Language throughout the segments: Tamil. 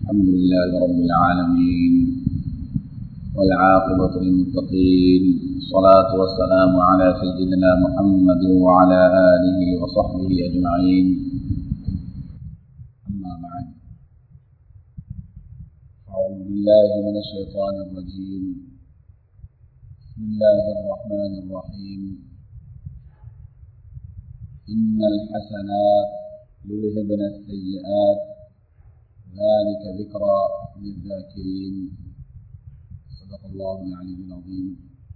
الحمد لله رب العالمين والعاقبة للمتقين الصلاة والسلام على سيدنا محمد وعلى آله وصحبه أجمعين أما بعد أعوذ بالله من الشيطان الرجيم بسم الله الرحمن الرحيم إن الحسنات يذهبن السيئات ذلك ذكرى للذاكرين صدق الله العلي العظيم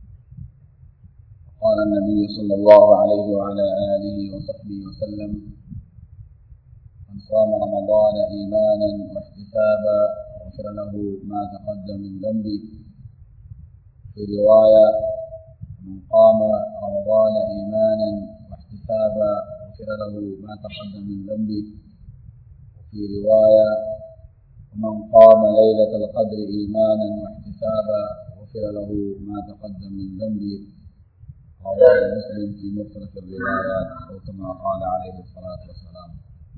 قال النبي صلى الله عليه وعلى آله وصحبه وسلم من صام رمضان إيمانا واحتسابا غفر له ما تقدم من ذنبه في رواية من قام رمضان إيمانا واحتسابا غفر له ما تقدم من ذنبه وفي رواية ومن قام ليلة القدر إيمانا واحتسابا غفر له ما تقدم من ذنبه رواه مسلم في مختلف الروايات أو كما قال عليه الصلاة والسلام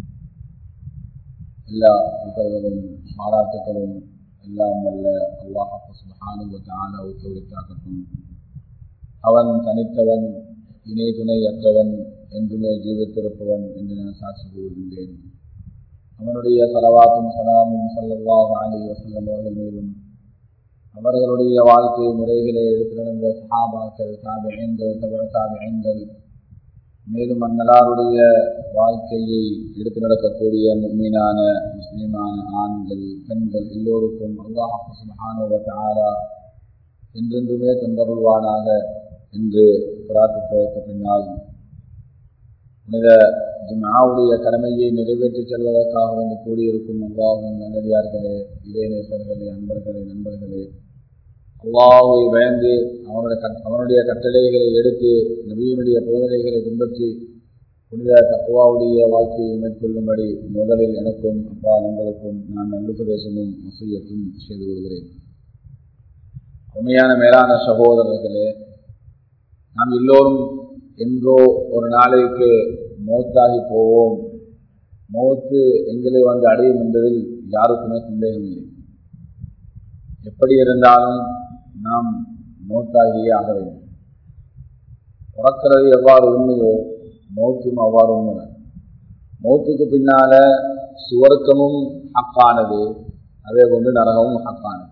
எல்லா புகழ்களும் பாராட்டுகளும் எல்லாம் வல்ல அல்லாஹ் சுபஹானு தாலாவுக்கு உரித்தாக்கட்டும் அவன் தனித்தவன் இணை துணை அற்றவன் என்றுமே ஜீவித்திருப்பவன் என்று நான் சாட்சி கூறுகின்றேன் அவனுடைய சலவாத்தும் சலாமும் சல்லல்லாஹ் அலி வசல்லம் அவர்கள் மீதும் அவர்களுடைய வாழ்க்கை முறைகளை எடுத்து நடந்த சஹாபாக்கள் தாபியங்கள் தவிர தாபியங்கள் மேலும் அந்நலாருடைய வாழ்க்கையை எடுத்து நடக்கக்கூடிய மீனான முஸ்லிமான ஆண்கள் பெண்கள் எல்லோருக்கும் அல்லாஹ் சுபஹானுவத்தாரா என்றென்றுமே தந்தருள்வானாக என்று பிரார்த்திப்பதற்கு பின்னால் புனித ஜுமாவுடைய கடமையை நிறைவேற்றி செல்வதற்காக வேண்டி கூடியிருக்கும் அல்லாவின் நல்லடியார்களே இளைஞர்களே அன்பர்களே நண்பர்களே அல்லாவை பயந்து அவனுடைய அவனுடைய கட்டளைகளை எடுத்து நபியினுடைய போதனைகளை பின்பற்றி புனித தக்குவாவுடைய வாழ்க்கையை மேற்கொள்ளும்படி முதலில் எனக்கும் அப்பா நண்பர்களுக்கும் நான் நல்லுபதேசமும் வசூயத்தும் செய்து கொள்கிறேன் உண்மையான மேலான சகோதரர்களே நாம் எல்லோரும் என்றோ ஒரு நாளைக்கு மௌத்தாகி போவோம் மௌத்து எங்களை வந்து அடையும் என்பதில் யாருக்குமே சந்தேகமில்லை எப்படி இருந்தாலும் நாம் மௌத்தாகியே ஆக வேண்டும் பிறக்கிறது எவ்வாறு உண்மையோ மௌத்தும் அவ்வாறு உண்மைதான் மௌத்துக்கு பின்னால சுவர்க்கமும் ஹக்கானது அதே போன்று நரகமும் ஹக்கானது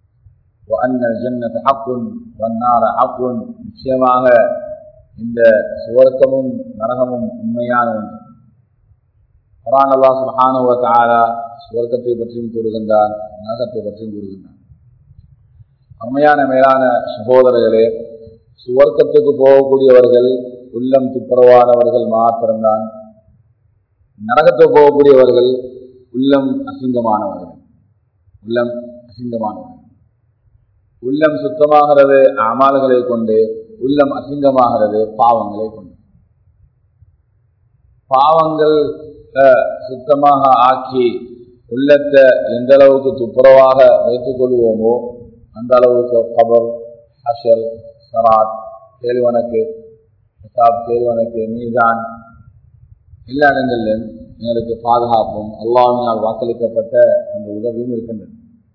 நிச்சயமாக இந்த சுவர்க்கமும் நரகமும் உண்மையான ஒன்று குரான் அல்லா சுஹானுவ தாரா சுவர்க்கத்தை பற்றியும் கூறுகின்றார் நரகத்தை பற்றியும் கூறுகின்றார் உண்மையான மேலான சகோதரர்களே சுவர்க்கத்துக்கு போகக்கூடியவர்கள் உள்ளம் துப்புரவானவர்கள் மாத்திரம்தான் நரகத்துக்கு போகக்கூடியவர்கள் உள்ளம் அசிங்கமானவர்கள் உள்ளம் அசிங்கமானவர்கள் உள்ளம் சுத்தமாகிறது அமால்களை கொண்டு உள்ளம் அசிங்கமாகிறது பாவங்களை கொண்டு பாவங்கள் சுத்தமாக ஆக்கி உள்ளத்தை எந்த அளவுக்கு துப்புரவாக வைத்துக் கொள்வோமோ அந்த அளவுக்கு கபர் ஹஷல் சராத் கேள்வனுக்கு கேள்வனுக்கு மீதான் எல்லா இடங்களிலும் எங்களுக்கு பாதுகாப்பும் அல்லாவினால் வாக்களிக்கப்பட்ட அந்த உதவியும் இருக்கின்றது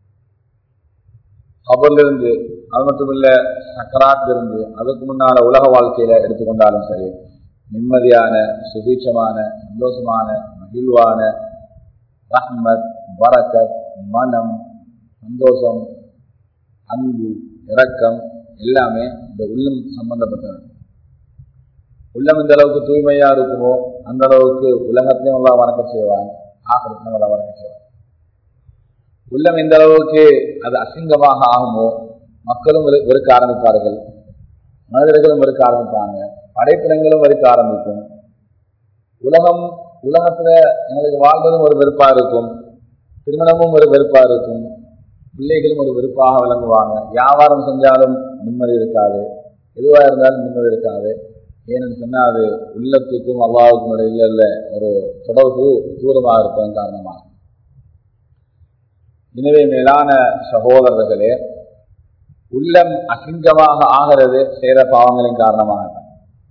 கபர்லிருந்து அது மட்டும் இல்ல சக்கராத் இருந்து அதுக்கு முன்னால உலக வாழ்க்கையில எடுத்துக்கொண்டாலும் சரி நிம்மதியான சுபீட்சமான சந்தோஷமான மகிழ்வான ரஹ்மத் பரக்கத் மனம் சந்தோஷம் அன்பு இரக்கம் எல்லாமே இந்த உள்ளம் சம்பந்தப்பட்டது உள்ளம் இந்த அளவுக்கு தூய்மையா இருக்குமோ அந்த அளவுக்கு உலகத்திலையும் நல்லா வணக்க செய்வான் ஆக்கிரத்திலும் நல்லா வணக்க செய்வான் உள்ளம் எந்த அளவுக்கு அது அசிங்கமாக ஆகுமோ மக்களும் வெறுக்க ஆரம்பிப்பார்கள் மனிதர்களும் வெறுக்க ஆரம்பிப்பாங்க படைப்பினங்களும் வெறுக்க ஆரம்பிக்கும் உலகம் உலகத்துல எங்களுக்கு வாழ்வதும் ஒரு வெறுப்பா இருக்கும் திருமணமும் ஒரு வெறுப்பா இருக்கும் பிள்ளைகளும் ஒரு வெறுப்பாக விளங்குவாங்க வியாபாரம் செஞ்சாலும் நிம்மதி இருக்காது எதுவா இருந்தாலும் நிம்மதி இருக்காது ஏன்னு சொன்னா அது உள்ளத்துக்கும் அல்லாவுக்கும் இடையில ஒரு தொடர்பு தூரமாக இருப்பதன் காரணமாக எனவே மேலான சகோதரர்களே உள்ளம் அசிங்கமாக ஆகிறது செய்த பாவங்களின் காரணமாக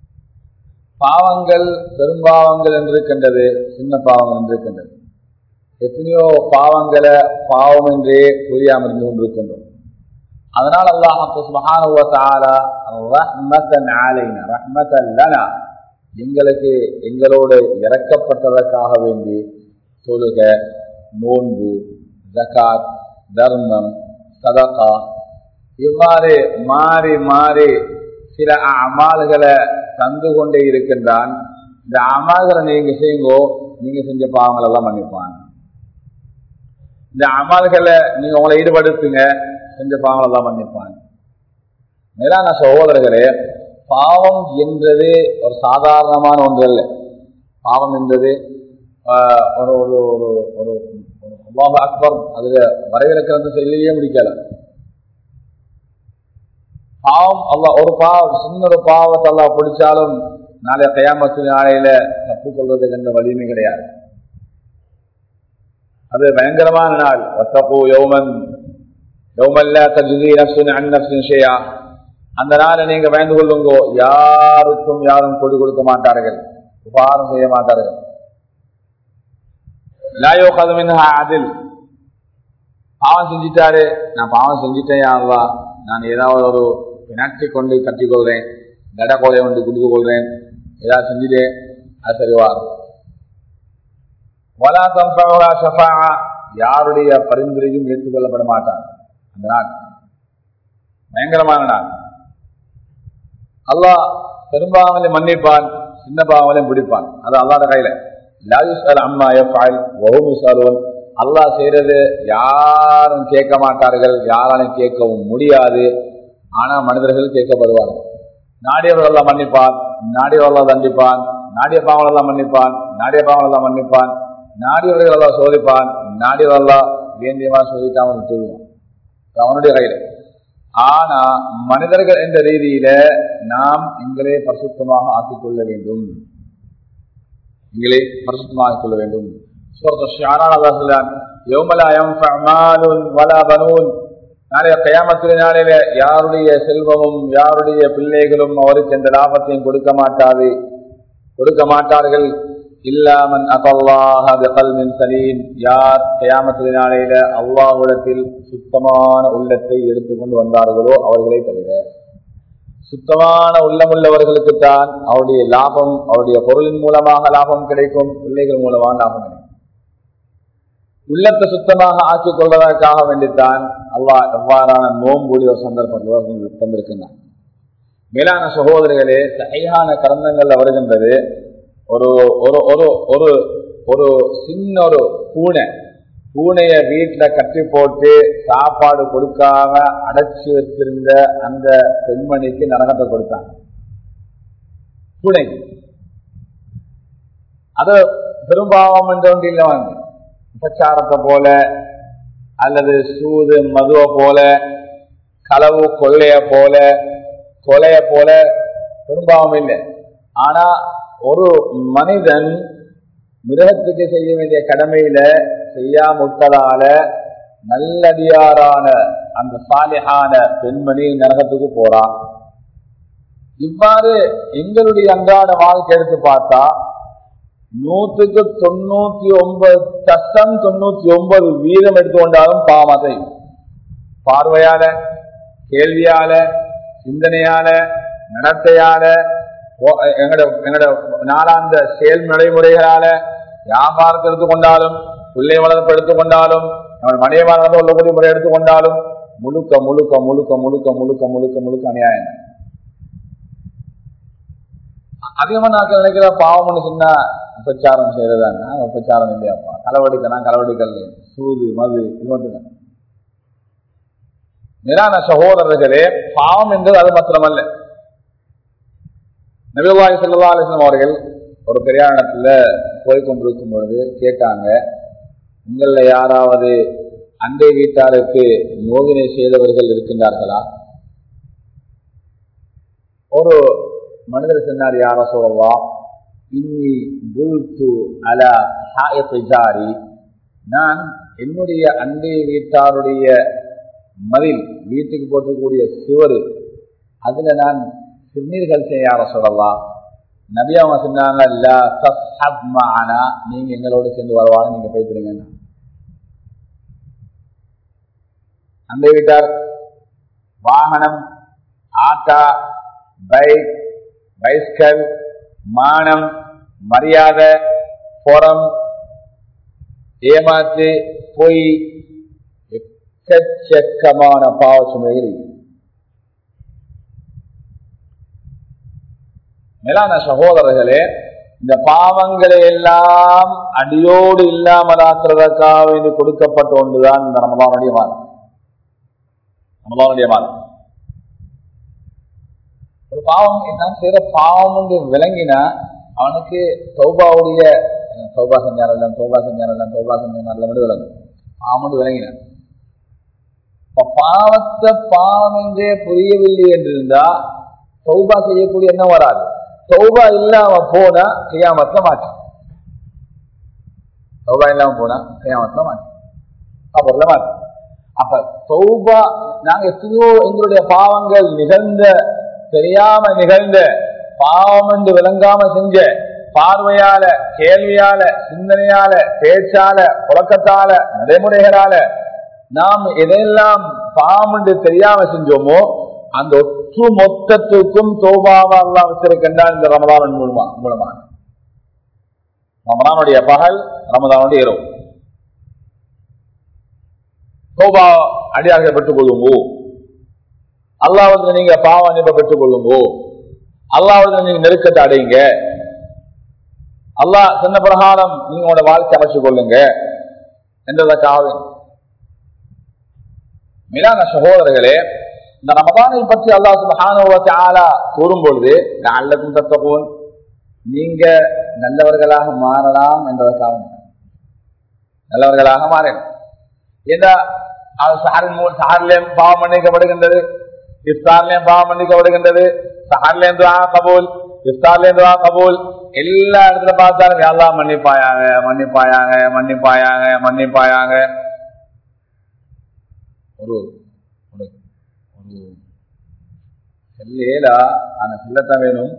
பாவங்கள் பெரும்பாவங்கள் என்று இருக்கின்றது சின்ன பாவங்கள் என்று இருக்கின்றது எத்தனையோ பாவங்களை பாவம் என்றே புரியாமல் இருந்து கொண்டிருக்கின்றோம் அதனால் அல்லாஹ் சுபஹானஹு தஆலா ரஹ்மத்தன் அலைனா ரஹ்மத்தன் லனா எங்களுக்கு எங்களோடு இறக்கப்பட்டதற்காக வேண்டி தொழுக நோன்பு ஜகாத் தர்மம் சதகா இவ்வாறு மாறி மாறி சில அமால்களை தந்து கொண்டே இருக்கின்றான் இந்த அமால்களை நீங்க செய்யுங்கோ நீங்க செஞ்ச பாவங்கள் எல்லாம் மன்னிப்பான் இந்த அமால்களை நீங்க உங்களை ஈடுபடுத்துங்க செஞ்ச பாவங்கள் எல்லாம் மன்னிப்பான் மேலான சகோதரர்களே பாவம் என்றது ஒரு சாதாரணமான ஒன்று அல்ல பாவம் என்பது ஒரு ஒரு ஒரு ஒரு அல்லாஹ் அக்பர் அதுல வரைவிலக்கிறது சொல்லியே முடிக்கல பாவம் அல்லா ஒரு பாவம் சின்ன ஒரு பாவத்தை அல்லா பிடிச்சாலும் நாளைய கையாமத்து நாளையில தப்பு கொள்வதற்கு எந்த வலிமை கிடையாது அது பயங்கரமான நாள் ஒத்தப்போ யௌமன் யௌமல்ல தஜுதி நப்சின் அன் நப்சின் ஷேயா அந்த நாளை நீங்க பயந்து கொள்ளுங்கோ யாருக்கும் யாரும் கொடி கொடுக்க மாட்டார்கள் உபகாரம் செய்ய மாட்டார்கள் லாயோ கதமின்ஹா அதில் பாவம் செஞ்சிட்டாரு நான் பாவம் செஞ்சிட்டேன் யாருவா நான் ஏதாவது ஒரு பினாட்சி கொண்டு கட்டிக்கொள்றேன் தட கோலை கொண்டு குடுத்து கொள்றேன் ஏதாவது செஞ்சுட்டேன் அது சரிவா வலா தம்பா ஷஃபா யாருடைய பரிந்துரையும் ஏற்றுக்கொள்ளப்பட மாட்டான் அந்த நாள் பயங்கரமான நாள் அல்லாஹ் பெரும்பாவங்களை மன்னிப்பான் சின்ன பாவங்களையும் பிடிப்பான் அது அல்லாத கையில அம்மா அல்லாஹ் செய்யறது யாரும் கேட்க மாட்டார்கள் யாராலும் கேட்கவும் முடியாது ஆனா மனிதர்கள் கேட்கப்படுவார்கள் நாடியவர்கள் எல்லாம் மன்னிப்பான் நாடியவர்கள் தண்டிப்பான் நாடிய பாவங்கள் எல்லாம் மன்னிப்பான் நாடிய பாவங்கள் எல்லாம் மன்னிப்பான் நாடியவர்கள் எல்லாம் சோதிப்பான் நாடியவர்கள் வேண்டியவா சோதிக்காமல் விட்டுவிடுவான் அவனுடைய கையில ஆனா மனிதர்கள் என்ற ரீதியில நாம் எங்களே பரிசுத்தமாக ஆக்கிக் கொள்ள வேண்டும் எங்களே பரிசுத்தமாக கொள்ள வேண்டும் நாளைய கயாமத்தில நாளையில யாருடைய செல்வமும் யாருடைய பிள்ளைகளும் அவருக்கு எந்த லாபத்தையும் கொடுக்க மாட்டாது கொடுக்க மாட்டார்கள் இல்லாமன் அகல்லாஹின் சலீம் யார் கயாமத்தில நாளையில அல்லாஹுடத்தில் சுத்தமான உள்ளத்தை எடுத்துக்கொண்டு வந்தார்களோ அவர்களை தவிர சுத்தமான உள்ளமுள்ளவர்களுக்கு தான் அவருடைய லாபம் அவருடைய பொருளின் மூலமாக லாபம் கிடைக்கும் பிள்ளைகள் மூலமாக லாபம் கிடைக்கும் உள்ளத்தை சுத்தமாக ஆக்கிக் கொள்வதற்காக வேண்டித்தான் அல்லாஹ் எவ்வாறான நோம்புடைய சந்தர்ப்பத்தில் தந்திருக்கின்றான் மேலான சகோதரிகளே சகையான கரந்தங்கள்ல வருகின்றது ஒரு ஒரு ஒரு ஒரு ஒரு சின்ன ஒரு பூனை பூனைய வீட்டுல கட்டி போட்டு சாப்பாடு கொடுக்காம அடைச்சி வச்சிருந்த அந்த பெண்மணிக்கு நரகத்தை கொடுத்தாங்க பூனை அது பெரும்பாவம் என்ற ஒன்று இல்லை வாங்க உபச்சாரத்தை போல அல்லது சூது மதுவை போல களவு கொள்ளைய போல கொலைய போல பெரும்பாவம் இல்லை ஆனா ஒரு மனிதன் மிருகத்துக்கு செய்ய வேண்டிய கடமையில செய்யாமுட்டதால நல்லடியாரான அந்த சாலிகான பெண்மணி நரகத்துக்கு போறான் இவ்வாறு எங்களுடைய அன்றாட வாழ்க்கை எடுத்து பார்த்தா நூற்றுக்கு தொண்ணூத்தி ஒன்பது தசம் தொண்ணூத்தி ஒன்பது வீதம் எடுத்துக்கொண்டாலும் பாவத்தை பார்வையால கேள்வியால சிந்தனையால நடத்தையால எங்கட எங்கட நாளாந்த செயல் நடைமுறைகளால வியாபாரத்தை எடுத்துக்கொண்டாலும் பிள்ளை வளர்ப்பு எடுத்துக்கொண்டாலும் நம்ம மனைவி வளர்ந்து உள்ளக்கூடிய முறை எடுத்துக்கொண்டாலும் முழுக்க முழுக்க முழுக்க முழுக்க முழுக்க முழுக்க முழுக்க அநியாயம் அதிகமா நான் நினைக்கிற பாவம்னு சொன்னா உபச்சாரம் செய்யறதாங்க உபச்சாரம் இல்லையாப்பா களவெடுக்கனா களவெடுக்கல் சூது மது இது மட்டும் நிரான சகோதரர்களே பாவம் என்பது அது மாத்திரமல்ல நபிவாய் செல்லா அலிஸ்லாம் அவர்கள் ஒரு பிரயாணத்துல போய் கொண்டிருக்கும் பொழுது கேட்டாங்க உங்கள யாராவது அண்டை வீட்டாருக்கு நோவினை செய்தவர்கள் இருக்கின்றார்களா ஒரு மனிதர் சொன்னார் யார சொல்லவா இன்னி புல்து அல ஜாரி நான் என்னுடைய அண்டை வீட்டாருடைய மதில் வீட்டுக்கு போட்டக்கூடிய சிவரு அதுல நான் சிறுநீர்கள் செய்ய யார சொல்லலாம் நபி அவங்க சொன்னாங்க நீங்க எங்களோட சேர்ந்து வருவாங்க நீங்க போய்த்துருங்க அந்த வீட்டார் வாகனம் ஆட்டா பைக் பைஸ்கல் மானம் மரியாதை புறம் ஏமாத்து பொய் எக்கச்சக்கமான பாவ சுமைகள் இருக்கு. மேலான சகோதரர்களே இந்த பாவங்களை எல்லாம் அடியோடு இல்லாமலாக்குறதற்காக வேண்டி கொடுக்கப்பட்ட ஒன்றுதான் இந்த ரமதானுடைய மாதம் ரமதானுடைய மாதம் ஒரு பாவம் நான் செய்யற பாவம் என்று விளங்கினா அவனுக்கு சௌபாவுடைய சௌபா செஞ்சாரெல்லாம் சௌபா செஞ்சாரெல்லாம் சௌபா செஞ்சாரெல்லாம் விட விளங்கும் பாவம் என்று விளங்கினான் இப்ப பாவத்தை பாவம் என்றே புரியவில்லை என்றிருந்தா சௌபா செய்யக்கூடிய என்ன வராது சௌபா இல்லாம போனா கியாமத்துல மாற்றி சௌபா இல்லாம போனா கியாமத்துல மாற்றி அப்புறம்ல மாற்றி அப்ப சௌபா நாங்க எத்தனையோ எங்களுடைய பாவங்கள் நிகழ்ந்த தெரியாம நிகழ்ந்த பாவம் என்று விளங்காம செஞ்ச பார்வையால கேள்வியால சிந்தனையால பேச்சால புழக்கத்தால நடைமுறைகளால நாம் எதையெல்லாம் பாவம் என்று தெரியாம செஞ்சோமோ அந்த ஒற்று மொத்தத்துக்கும் தோபாவா அல்லா வச்சிருக்கின்றான் இந்த ரமதானின் மூலமா மூலமாக ரமதானுடைய பகல் ரமதானுடைய இரவு தோபா அடியார்கள் பெற்றுக் கொள்ளுங்கோ அல்லாவது நீங்க பாவ அனுப்ப பெற்றுக் கொள்ளுங்கோ அல்லாவது நீங்க நெருக்கத்தை அடையுங்க அல்லாஹ் சொன்ன பிரகாரம் நீங்க உங்களோட வாழ்க்கை அமைச்சு கொள்ளுங்க என்றதற்காக மிலான சகோதரர்களே இந்த ரமதானை பற்றி அல்லாஹ் சுபஹானுவ கூறும் பொழுது நல்லதும் தத்தகோன் நீங்க நல்லவர்களாக மாறலாம் என்பதற்காக நல்லவர்களாக மாறணும் இந்த சஹர்லயம் பாவம் மன்னிக்கப்படுகின்றது இஃப்தார்லயும் பாவம் மன்னிக்கப்படுகின்றது சஹர்லேந்து கபூல் இஃப்தார்லேந்து கபூல் எல்லா இடத்துல பார்த்தாலும் எல்லாம் மன்னிப்பாயாங்க மன்னிப்பாயாங்க மன்னிப்பாயாங்க மன்னிப்பாயாங்க ஒரு ஒரு ஒரு செல்லேலா அந்த செல்லத்தான் வேணும்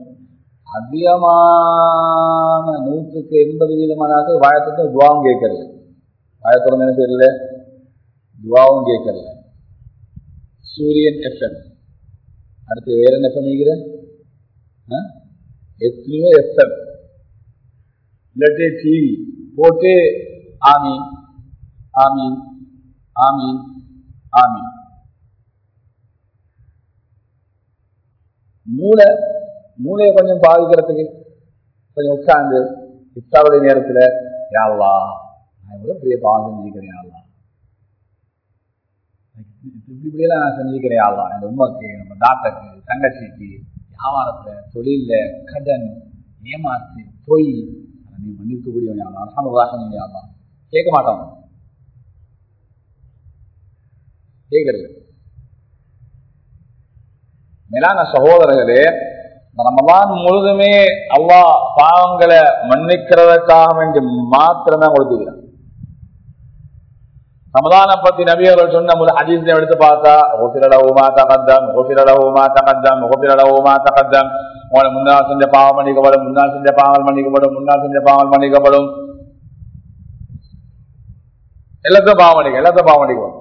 அதிகமான நூற்றுக்கு எண்பது வீதமான வாயத்துக்கு துவாவும் கேட்கறது வாயத்துறந்து என்ன தெரியல துவாவும் கேட்கல சூரியன் எஃப்எம் அடுத்து வேற என்ன பண்ணிக்கிற எத்தனையோ எஃப்எம் இல்லாட்டி டிவி போட்டு ஆமீன் ஆமீன் ஆமீன் ஆமீன் மூளை மூளையை கொஞ்சம் பாதிக்கிறதுக்கு கொஞ்சம் உட்கார்ந்து இஃப்தாருடைய நேரத்தில் யாவா நான் எவ்வளவு பெரிய பாவம் செஞ்சுக்கிறேன் யாவா இப்படி இப்படியெல்லாம் நான் செஞ்சுக்கிறேன் யாவா எங்க உமாக்கு நம்ம டாக்டருக்கு தங்கச்சிக்கு வியாபாரத்துல தொழில கடன் ஏமாத்து பொய் நீ மன்னிக்கக்கூடியவன் யாவா அரசாங்க யாவா கேட்க மாட்டான் கேட்கறது மேலான சகோதரர்களே ரமதான் முழுதுமே அல்லா பாவங்களை மன்னிக்கிறதுக்காக வேண்டி மாத்திரம்தான் கொடுத்துக்கிறான் ரமதான பத்தி நபியர்கள் சொன்ன முதல் ஹதீஸ் எடுத்து பார்த்தா ஒபிரடவுமா தகத்தம் ஒபிரடவுமா தகத்தம் ஒபிரடவுமா தகத்தம் உங்களை முன்னால் செஞ்ச பாவம் மன்னிக்கப்படும் முன்னால் செஞ்ச பாவம் மன்னிக்கப்படும் முன்னால் செஞ்ச பாவம் மன்னிக்கப்படும் எல்லாத்தையும் பாவம் மன்னிக்க எல்லாத்தையும் பாவம் மன்னிக்கப்படும்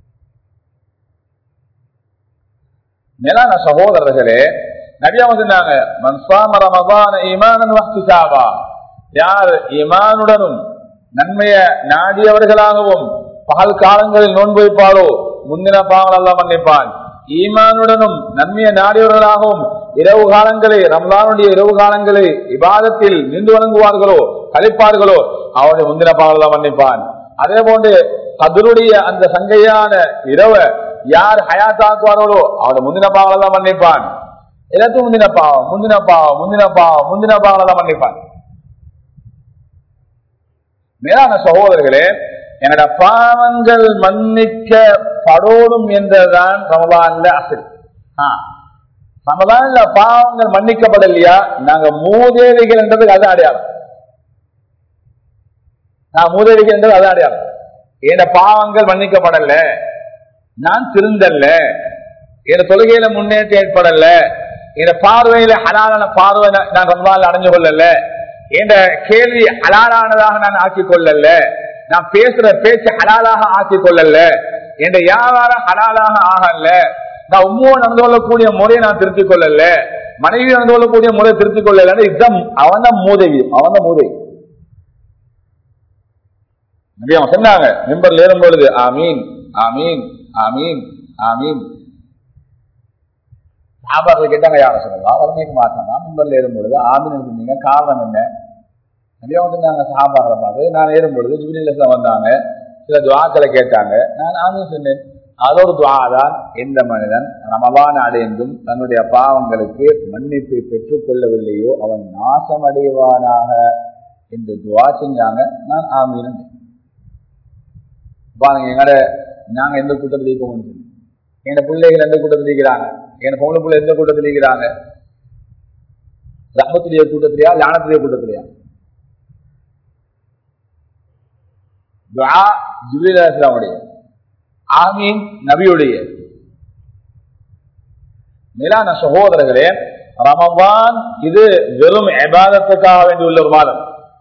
மேலான சகோதரர்களே நபியா சொன்னாங்க மன்சாம ரமதான ஈமானன் வஹ்திசாபா யார் ஈமானுடனும் நன்மைய நாடியவர்களாகவும் பகல் காலங்களில் நோன்பு வைப்பாரோ முந்தின பாவங்கள் எல்லாம் மன்னிப்பான் ஈமானுடனும் நன்மைய நாடியவர்களாகவும் இரவு காலங்களை ரம்லானுடைய இரவு காலங்களை விவாதத்தில் நின்று வழங்குவார்களோ கழிப்பார்களோ அவருடைய முந்தின பாவங்கள் மன்னிப்பான் அதே போன்று கதருடைய அந்த சங்கையான இரவ யார் ஹயாத்தாக்குவார்களோ அவருடைய முந்தின பாவங்கள் தான் மன்னிப்பான் எல்லாத்தையும் முந்தின பாவம் முந்தின பாவம் முந்தின பாவம் முந்தின பாவங்கள் தான் மன்னிப்பான் மேலான சகோதரர்களே என்னோட பாவங்கள் மன்னிக்கப்படோடும் என்றுதான் ரமலான்ல அசல் ரமலான்ல பாவங்கள் மன்னிக்கப்படலையா நாங்க மூதேவிகள் என்றதுக்கு அது அடையாளம் நான் மூதேவிகள் என்றது அது அடையாளம் என் பாவங்கள் மன்னிக்கப்படல நான் திருந்தல்ல என் தொழுகையில முன்னேற்றம் ஏற்படல என் பார்வையில ஹலாலான பார்வை நான் ரமலான் அடைஞ்சு கொள்ளல என்ற கேள்வி ஹலாலானதாக நான் ஆக்கிக் கொள்ளல நான் பேசுற பேச்சு ஹலாலாக ஆக்கிக் கொள்ளல என் வியாபாரம் ஹலாலாக ஆகல நான் உம்மோ நடந்து கொள்ளக்கூடிய முறையை நான் திருத்திக் கொள்ளல மனைவி நடந்து கொள்ளக்கூடிய முறையை திருத்திக் கொள்ளல இதுதான் அவன் தான் மூதவி அவன் தான் மூதவி நபி அவன் சொன்னாங்க மெம்பர்ல ஏறும் பொழுது ஆமீன் ஆமீன் ஆமீன் ஆமீன் சாபாக்கள் கேட்டாங்க யார சொல்லலாம் வர்ணிக்க மாட்டாங்க மெம்பர்ல ஏறும் பொழுது ஆமீன் இருந்தீங்க காரணம் என்ன நபி அவங்க சொன்னாங்க சாபாக்களை பார்த்து நான் ஏறும் பொழுது ஜிபிலில வந்தாங்க சில துவாக்களை கேட்டாங்க நான் ஆமீன் சொன்னேன் அதோடு துவா தான் எந்த மனிதன் ரமபான் அடைந்தும் தன்னுடைய பாவங்களுக்கு மன்னிப்பை பெற்றுக் கொள்ளவில்லையோ அவன் நாசம் அடைவானாக என்று துவா செஞ்சாங்க நான் ஆமீன் பாருங்க எங்கட நாங்க எந்த கூட்டத்தில் இருக்கோம் எங்க பிள்ளைகள் எந்த கூட்டத்தில் இருக்கிறாங்க எங்க பொம்பளை பிள்ளை எந்த கூட்டத்தில் இருக்கிறாங்க ரஹத்துடைய கூட்டத்திலையா ஞானத்துடைய கூட்டத்திலையா ஜிபிலாமுடைய ஆமீன் நபியுடைய மேலான சகோதரர்களே ரமபான் இது வெறும் எபாதத்துக்காக வேண்டியுள்ள ஒரு மாதம்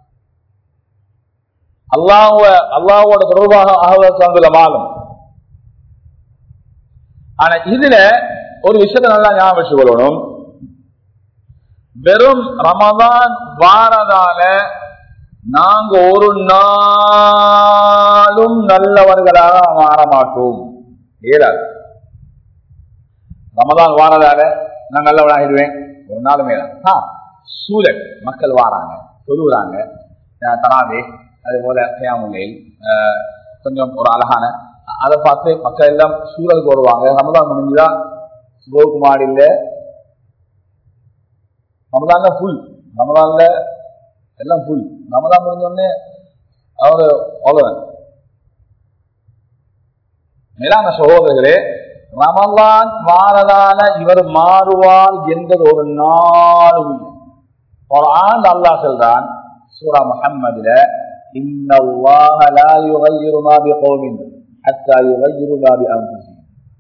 அல்லாஹ் அல்லாவோட தொடர்பாக ஆகுவதற்கு வந்துள்ள மாதம் ஆனா இதுல ஒரு விஷயத்தை நல்லா ஞாபகம் வச்சு கொள்ளணும் வெறும் ரமதான் வாரதால நாங்க ஒரு நாளும் நல்லவர்களாக மாற மாட்டோம் ஏறாது ரமதான் வாரதால நான் நல்லவனாகிடுவேன் ஒரு நாளுமே சூழல் மக்கள் வாராங்க சொல்லுறாங்க தனாவே அதே போல கேமுலை கொஞ்சம் ஒரு அழகான அதை பார்த்து மக்கள் எல்லாம் சூழலுக்கு வருவாங்க ரமதான் முடிஞ்சுதா சிவகுமார் இல்ல ரமதான்ல ஃபுல் ரமதான்ல எல்லாம் ஃபுல் ரமதான் முடிஞ்சோடனே அவரு அவ்வளவுதான் மேலான சகோதரர்களே ரமலான் வாரதான இவர் மாறுவார் என்பது ஒரு நாளும் இல்லை ஒரு ஆண்டு அல்லா சொல்றான் சூரா முகம்மதுல إن الله لا يغير ما بقوم حتى يغيروا ما بأنفسهم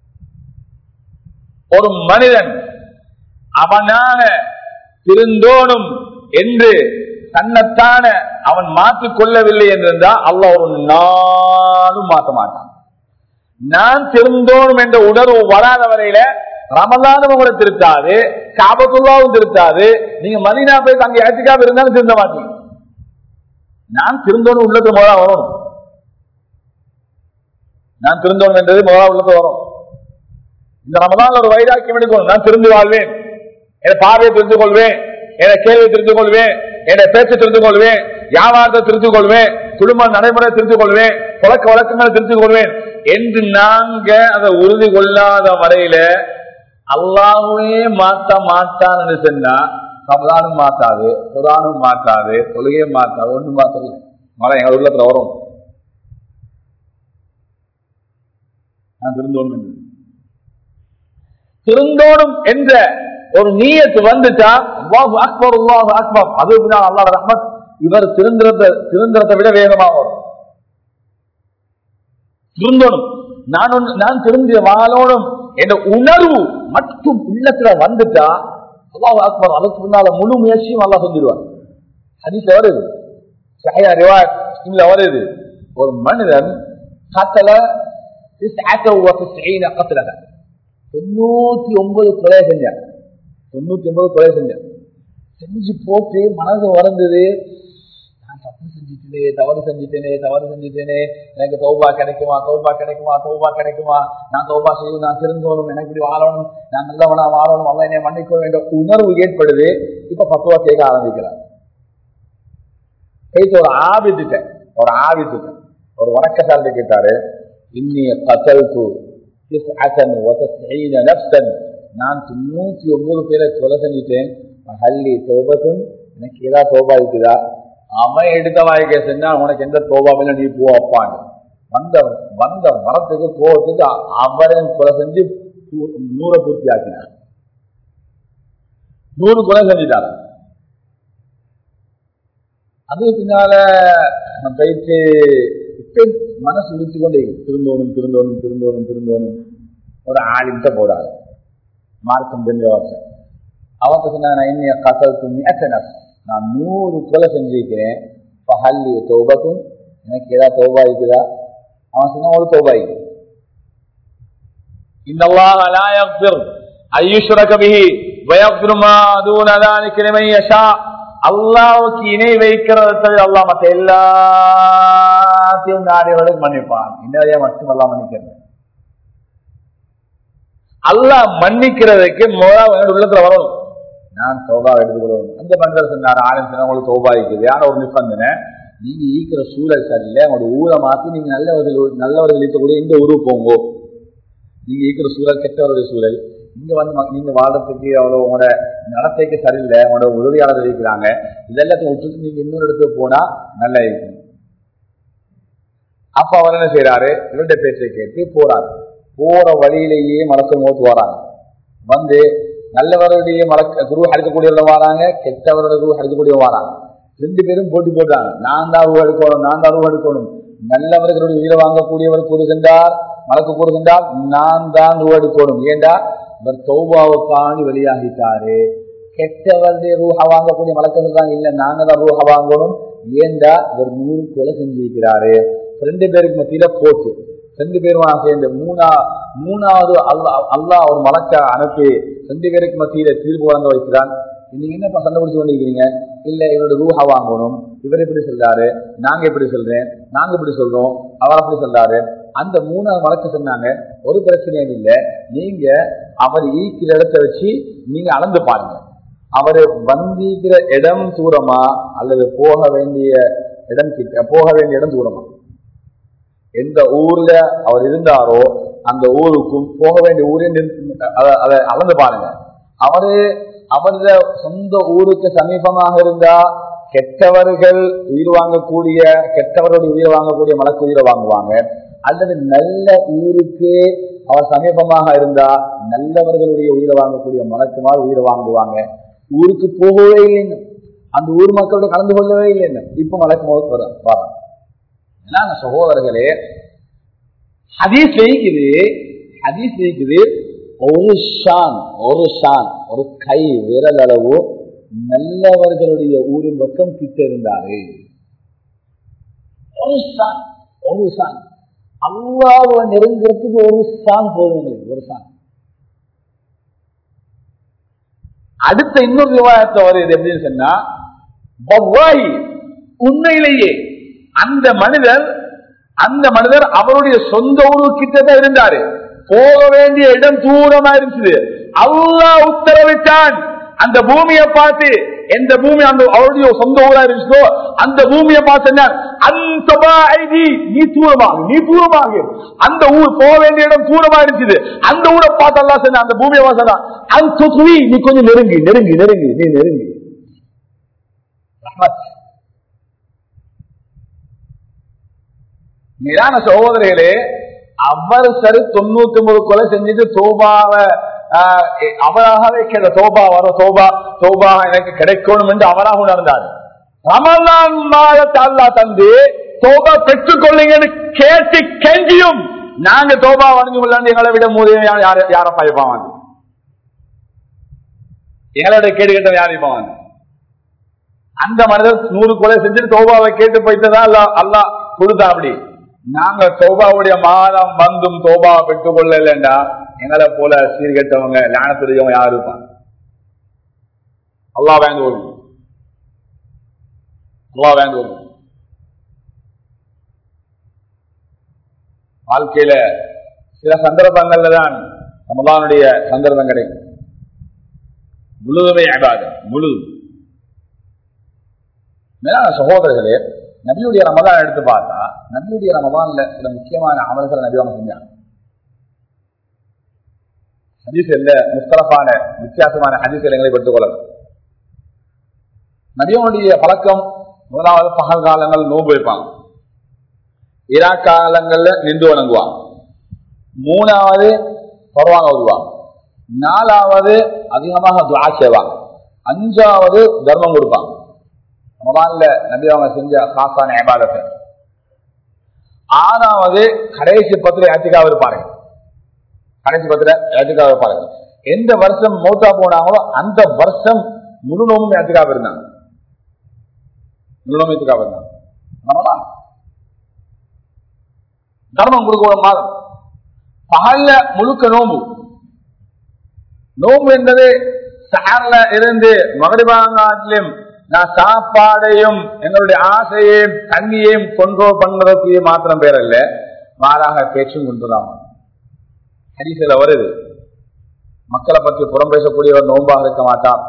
ஒரு மனிதன் அவனாக திருந்தோனும் என்று தன்னைத்தான அவன் மாற்றிக் கொள்ளவில்லை என்றிருந்தால் அல்ல ஒரு நாளும் மாற்ற மாட்டான் நான் திருந்தோணும் என்ற உணர்வு வராத வரையில ரமலானும் கூட திருத்தாது காபத்துல்லாவும் திருத்தாது நீங்க மதினா போய் அங்கே ஏற்றுக்காம இருந்தாலும் திருந்த மாட்டீங்க நான் திருந்தோணும் உள்ளது முதலா வரும் நான் திருந்தோணும் என்றது முதலா உள்ளது வரும் இந்த ரமதான் ஒரு வைராக்கியம் எடுக்கணும் நான் திருந்து வாழ்வேன் என் பார்வையை தெரிந்து கொள்வேன் என கேள்வியை தெரிந்து கொள்வேன் என பேச்சை தெரிந்து கொள்வேன் வியாபாரத்தை தெரிந்து கொள்வேன் குடும்ப நடைமுறை தெரிந்து கொள்வேன் பழக்க வழக்கங்களை தெரிந்து கொள்வேன் என்று நாங்க அதை உறுதி கொள்ளாத வரையில அல்லாவே மாற்ற மாட்டான் என்று சொன்னா ரமதானும் மாத்தாது குரானும் மாத்தாது தொழுகையும் மாத்தாது ஒன்றும் மாத்தல மழை எங்க உள்ளத்துல வரும் நான் திருந்தோணும் என்று திருந்தோணும் என்ற ஒரு நீயத்து வந்துட்டா அல்லாஹு அக்பர் அல்லாஹு அக்பர் அது அல்லாஹ் ரஹ்மத் இவர் திருந்திரத்தை திருந்திரத்தை விட வேகமா வரும் திருந்தோணும் நான் ஒன்று- நான் திருந்திய வாழோடும் என்ற உணர்வு மட்டும் உள்ளத்துல வந்துட்டா அல்லாஹ் அக்பர் அதுக்கு முன்னால முழு முயற்சியும் அல்லாஹ் செஞ்சிருவார் ஹதீஸ்ல வருது சஹியா ரிவாயத் இங்க வருது ஒரு மனிதன் கத்தல கத்தல தொண்ணூத்தி ஒன்பது கொலை செஞ்சான் தொண்ணூத்தி ஒன்பது கொலை செஞ்சான் செஞ்சு போட்டு மனது வறந்தது நான் தப்பு செஞ்சுட்டேனே தவறு செஞ்சுட்டேனே தவறு செஞ்சுட்டேனே எனக்கு தௌபா கிடைக்குமா தௌபா கிடைக்குமா தௌபா கிடைக்குமா நான் தௌபா செய்யும் நான் திருந்தோணும் எனக்கு இப்படி வாழணும் நான் நல்லவனா வாழணும் அல்ல என்னை மன்னிக்க என்ற உணர்வு ஏற்படுது இப்ப பத்துவா கேட்க ஆரம்பிக்கிறார் கைத்து ஒரு ஆபித்துட்டேன் ஒரு ஆபித்துட்டேன் ஒரு வணக்கசாரத்தை கேட்டாரு இன்னிய கசல்து திஸ்அத்தன் வதஸ்ஈன நஃப்ஸன் நான் தொண்ணூத்தி ஒன்பது பேரை கொலை செஞ்சுட்டேன் ஹல்லி தோபத்தும் எனக்கு ஏதாவது தோபா இருக்குதா அவன் எடுத்த வாய்க்க செஞ்சா உனக்கு எந்த தோபாவில நீ போ அப்பான்னு வந்த வந்த மரத்துக்கு கோவத்துக்கு அவரை கொலை செஞ்சு பூ- நூறை பூர்த்தி ஆக்கினார் நூறு கொலை செஞ்சுட்டார் அதுக்கு பின்னால நான் போயிட்டு இப்ப மனசு உறுத்தி கொண்டே இருக்கு. திருந்தோணும் திருந்தோணும் திருந்தோணும் திருந்தோணும் ஒரு ஆளுகிட்ட போறாரு மார்க்கம் தெரிஞ்ச வருஷம் அவன் சொன்னா நான் இன்னைய கசல் துணி நான் நூறு கொலை செஞ்சிருக்கிறேன் பஹல்லி தௌபத்தும் எனக்கு ஏதாவது தௌபா இருக்குதா அவன் சொன்னா ஒரு தௌபா இருக்கு இந்த அல்லாஹ் லா யக்ஃபிர் ஐயுஷ்ரக பிஹி வயக்ஃபிரு மா தூன ذلك لمن يشاء அல்லாஹ்வுக்கு இணை வைக்கிறது தவிர அல்லாஹ் மற்ற எல்லாத்தையும் நாடியவர்களுக்கு மன்னிப்பான் இன்னதைய மட்டும் அல்லாஹ் மன்னிக்கிறது அல்லாஹ் மன்னிக்கிறதுக்கு முதல் உள்ளத்துல வரணும் நான் சோபா எடுத்துக்கொள்ளும் அந்த மனிதர் சொன்னார் ஆனந்த் சொன்னா உங்களுக்கு சோபா இருக்குது யார ஒரு நிபந்தனை நீங்க ஈக்கிற சூழல் சரியில்லை உங்களோட ஊரை மாத்தி நீங்க நல்லவர்கள் நல்லவர்கள் இருக்கக்கூடிய இந்த ஊருக்கு போங்கோ நீங்க ஈக்கிற சூழல் கெட்டவருடைய சூழல் இங்க வந்து மக்க- நீங்க வாழ்றதுக்கு அவ்வளவு உங்களோட நடத்தைக்கு சரியில்லை உங்களோட உதவியாளர் இருக்கிறாங்க இதெல்லாத்தையும் விட்டுட்டு நீங்க இன்னொரு இடத்துக்கு போனா நல்லா இருக்கும் அப்ப அவர் என்ன செய்யறாரு இவருடைய பேச்சை கேட்டு போறாரு போற வழியிலேயே மலக்கு மோத்து வராங்க வந்து நல்லவருடைய மலக்க குரு அடிக்கக்கூடியவங்க வராங்க கெட்டவருடைய குரு அடிக்கக்கூடியவங்க வராங்க ரெண்டு பேரும் போட்டி போடுறாங்க நான் தான் ரூபா எடுக்கணும் நான் தான் ரூபா எடுக்கணும் நல்லவர்களுடைய உயிரை வாங்கக்கூடியவர் கூறுகின்றார் மலக்கு கூறுகின்றார் நான் தான் ரூபா எடுக்கணும் ஏண்டா இவர் தௌபாவுக்காண்டி வெளியாகிட்டாரு கெட்டவருடைய ரூஹா வாங்கக்கூடிய மலக்கம் இருக்காங்க இல்ல நாங்க தான் ரூஹா வாங்கணும் ஏண்டா இவர் நூறு கொலை செஞ்சிருக்கிறாரு ரெண்டு பேருக்கு மத்தியில போட்டு ரெண்டு பேரும் சேர்ந்து மூணா மூணாவது அல்லா அல்லாஹ் ஒரு மலக்க அனுப்பி ரெண்டு பேருக்கு மத்தியில தீர்ப்பு வழங்க வைக்கிறான் நீங்க என்னப்பா சண்டை பிடிச்சு கொண்டிருக்கிறீங்க இல்ல இவரோட ரூஹா வாங்கணும் இவர் எப்படி சொல்றாரு நாங்க எப்படி சொல்றேன் நாங்க எப்படி சொல்றோம் அவர் அப்படி சொல்றாரு அந்த மூணாவது வழக்கு சொன்னாங்க ஒரு பிரச்சனையும் இல்ல நீங்க அவர் ஈக்கிற இடத்தை வச்சு நீங்க அளந்து பாருங்க அவர் வந்திக்கிற இடம் தூரமா அல்லது போக வேண்டிய இடம் கிட்ட போக வேண்டிய இடம் தூரமா எந்த ஊர்ல அவர் இருந்தாரோ அந்த ஊருக்கும் போக வேண்டிய ஊரின் அதை அளந்து பாருங்க அவரு அவரது சொந்த ஊருக்கு சமீபமாக இருந்தா கெட்டவர்கள் உயிர் வாங்கக்கூடிய கெட்டவர்களுடைய உயிர் வாங்கக்கூடிய மலக்கு உயிரை வாங்குவாங்க அல்லது நல்ல ஊருக்கு அவர் சமீபமாக இருந்தா நல்லவர்களுடைய உயிரை வாங்கக்கூடிய மலக்குமார் உயிரை வாங்குவாங்க ஊருக்கு போகவே இல்லைன்னு அந்த ஊர் மக்களோட கலந்து கொள்ளவே இல்லைன்னு இப்ப மலக்கு போது வராங்க என்னங்க சகோதரர்களே ஹதீஸ் வைக்குது ஹதீஸ் வைக்குது ஒரு ஷான் ஒரு ஷான் ஒரு கை விரல் அளவு நல்லவர்களுடைய ஊரின் பக்கம் கிட்ட இருந்தாரு ஒரு ஷான் ஒரு ஷான் அல்லாவை நெருங்கிறதுக்கு ஒரு சான் போதும் எங்களுக்கு ஒரு சான் அடுத்த இன்னொரு விவாதத்தை வருது எப்படின்னு சொன்னா வவ்வாய் உண்மையிலேயே அந்த மனிதர் அந்த மனிதர் அவருடைய சொந்த ஊரு கிட்டதான் இருந்தாரு போக வேண்டிய இடம் தூரமா இருந்துச்சு அல்லாஹ் உத்தரவிட்டான் அந்த பூமியை பார்த்து எந்த பூமி அந்த அவருடைய சொந்த ஊரா இருந்துச்சோ அந்த பூமியை பார்த்து அந்த நீ தூரமாக நீ தூரமாக அந்த ஊர் போக வேண்டிய இடம் தூரமா இருந்துச்சு அந்த ஊரை பார்த்து அல்லா சொன்ன அந்த பூமியை பார்த்து அந்த நீ கொஞ்சம் நெருங்கி நெருங்கி நெருங்கி நீ நெருங்கி ரஹ்மத் மீதான சகோதரிகளே அவர் சரி தொண்ணூத்தி ஒன்பது கொலை செஞ்சுட்டு தோபாவை அவராகவே கேட்ட தோபா வர தோபா தோபா எனக்கு கிடைக்கணும் என்று அவராக உணர்ந்தார் ரமலான் மாதத்தை அல்லா தந்து தோபா பெற்றுக் கொள்ளுங்கன்னு கேட்டு கெஞ்சியும் நாங்க தோபா வணங்கி கொள்ளாண்டு எங்களை விட மூதையான யார யார பாய்ப்பாங்க எங்களோட கேடு கேட்ட யாரையும் பாவாங்க அந்த மனிதர் நூறு கொலை செஞ்சுட்டு தோபாவை கேட்டு போயிட்டதா அல்லா அல்லா கொடுத்தா அப்படி நாங்க தோபாவுடைய மாதம் வந்தும் தோபாவை பெற்றுக் கொள்ளலண்டா எங்களை போல சீர்கெட்டவங்க லானத்துடையவங்க யாரு இருப்பாங்க அல்லா வேங்க வரும் அல்லா வேங்க வரும் வாழ்க்கையில சில சந்தர்ப்பங்கள்ல தான் ரமலானுடைய சந்தர்ப்பம் கிடைக்கும் முழுதுமே ஆகாது முழு மேலான சகோதரர்களே நபியுடைய ரமதான் எடுத்து பார்த்தா நபியுடைய ரமதான்ல சில முக்கியமான அமல்களை நபி அவங்க செஞ்சாங்க ஹதீஸ் இல்ல முஸ்தலப்பான வித்தியாசமான ஹதீஸ்களை எங்களை பெற்றுக் கொள்ளலாம் நபியனுடைய பழக்கம் முதலாவது பகல் காலங்கள் நோன்பு வைப்பாங்க இரா காலங்கள்ல நின்று வணங்குவாங்க மூணாவது பரவாங்க வருவாங்க நாலாவது அதிகமாக துவா செய்வாங்க அஞ்சாவது தர்மம் கொடுப்பாங்க ரமதான்ல நபி அவங்க செஞ்ச காசான ஏபாதத்தை ஆறாவது கடைசி பத்திர ஏத்திக்காக இருப்பாருங்க கடைசி பத்திர ஏத்திக்காக இருப்பாருங்க எந்த வருஷம் மௌத்தா போனாங்களோ அந்த வருஷம் முழு நோமும் ஏத்திக்காக இருந்தாங்க முழு நோம்பு ஏத்திக்காக இருந்தாங்க ரமதான் தர்மம் கொடுக்க மாதம் பகல்ல முழுக்க நோம்பு நோம்பு என்பது சார்ல இருந்து மகரிபாங்காட்டிலும் நான் சாப்பாடையும் எங்களுடைய ஆசையையும் தண்ணியையும் கொண்டோல் பண்றதுக்கு மாத்திரம் பேர் அல்ல மாறாக பேச்சும் கொண்டுதான் ஹரிசில வருது மக்களை பற்றி புறம் பேசக்கூடியவர் நோம்பாக இருக்க மாட்டார்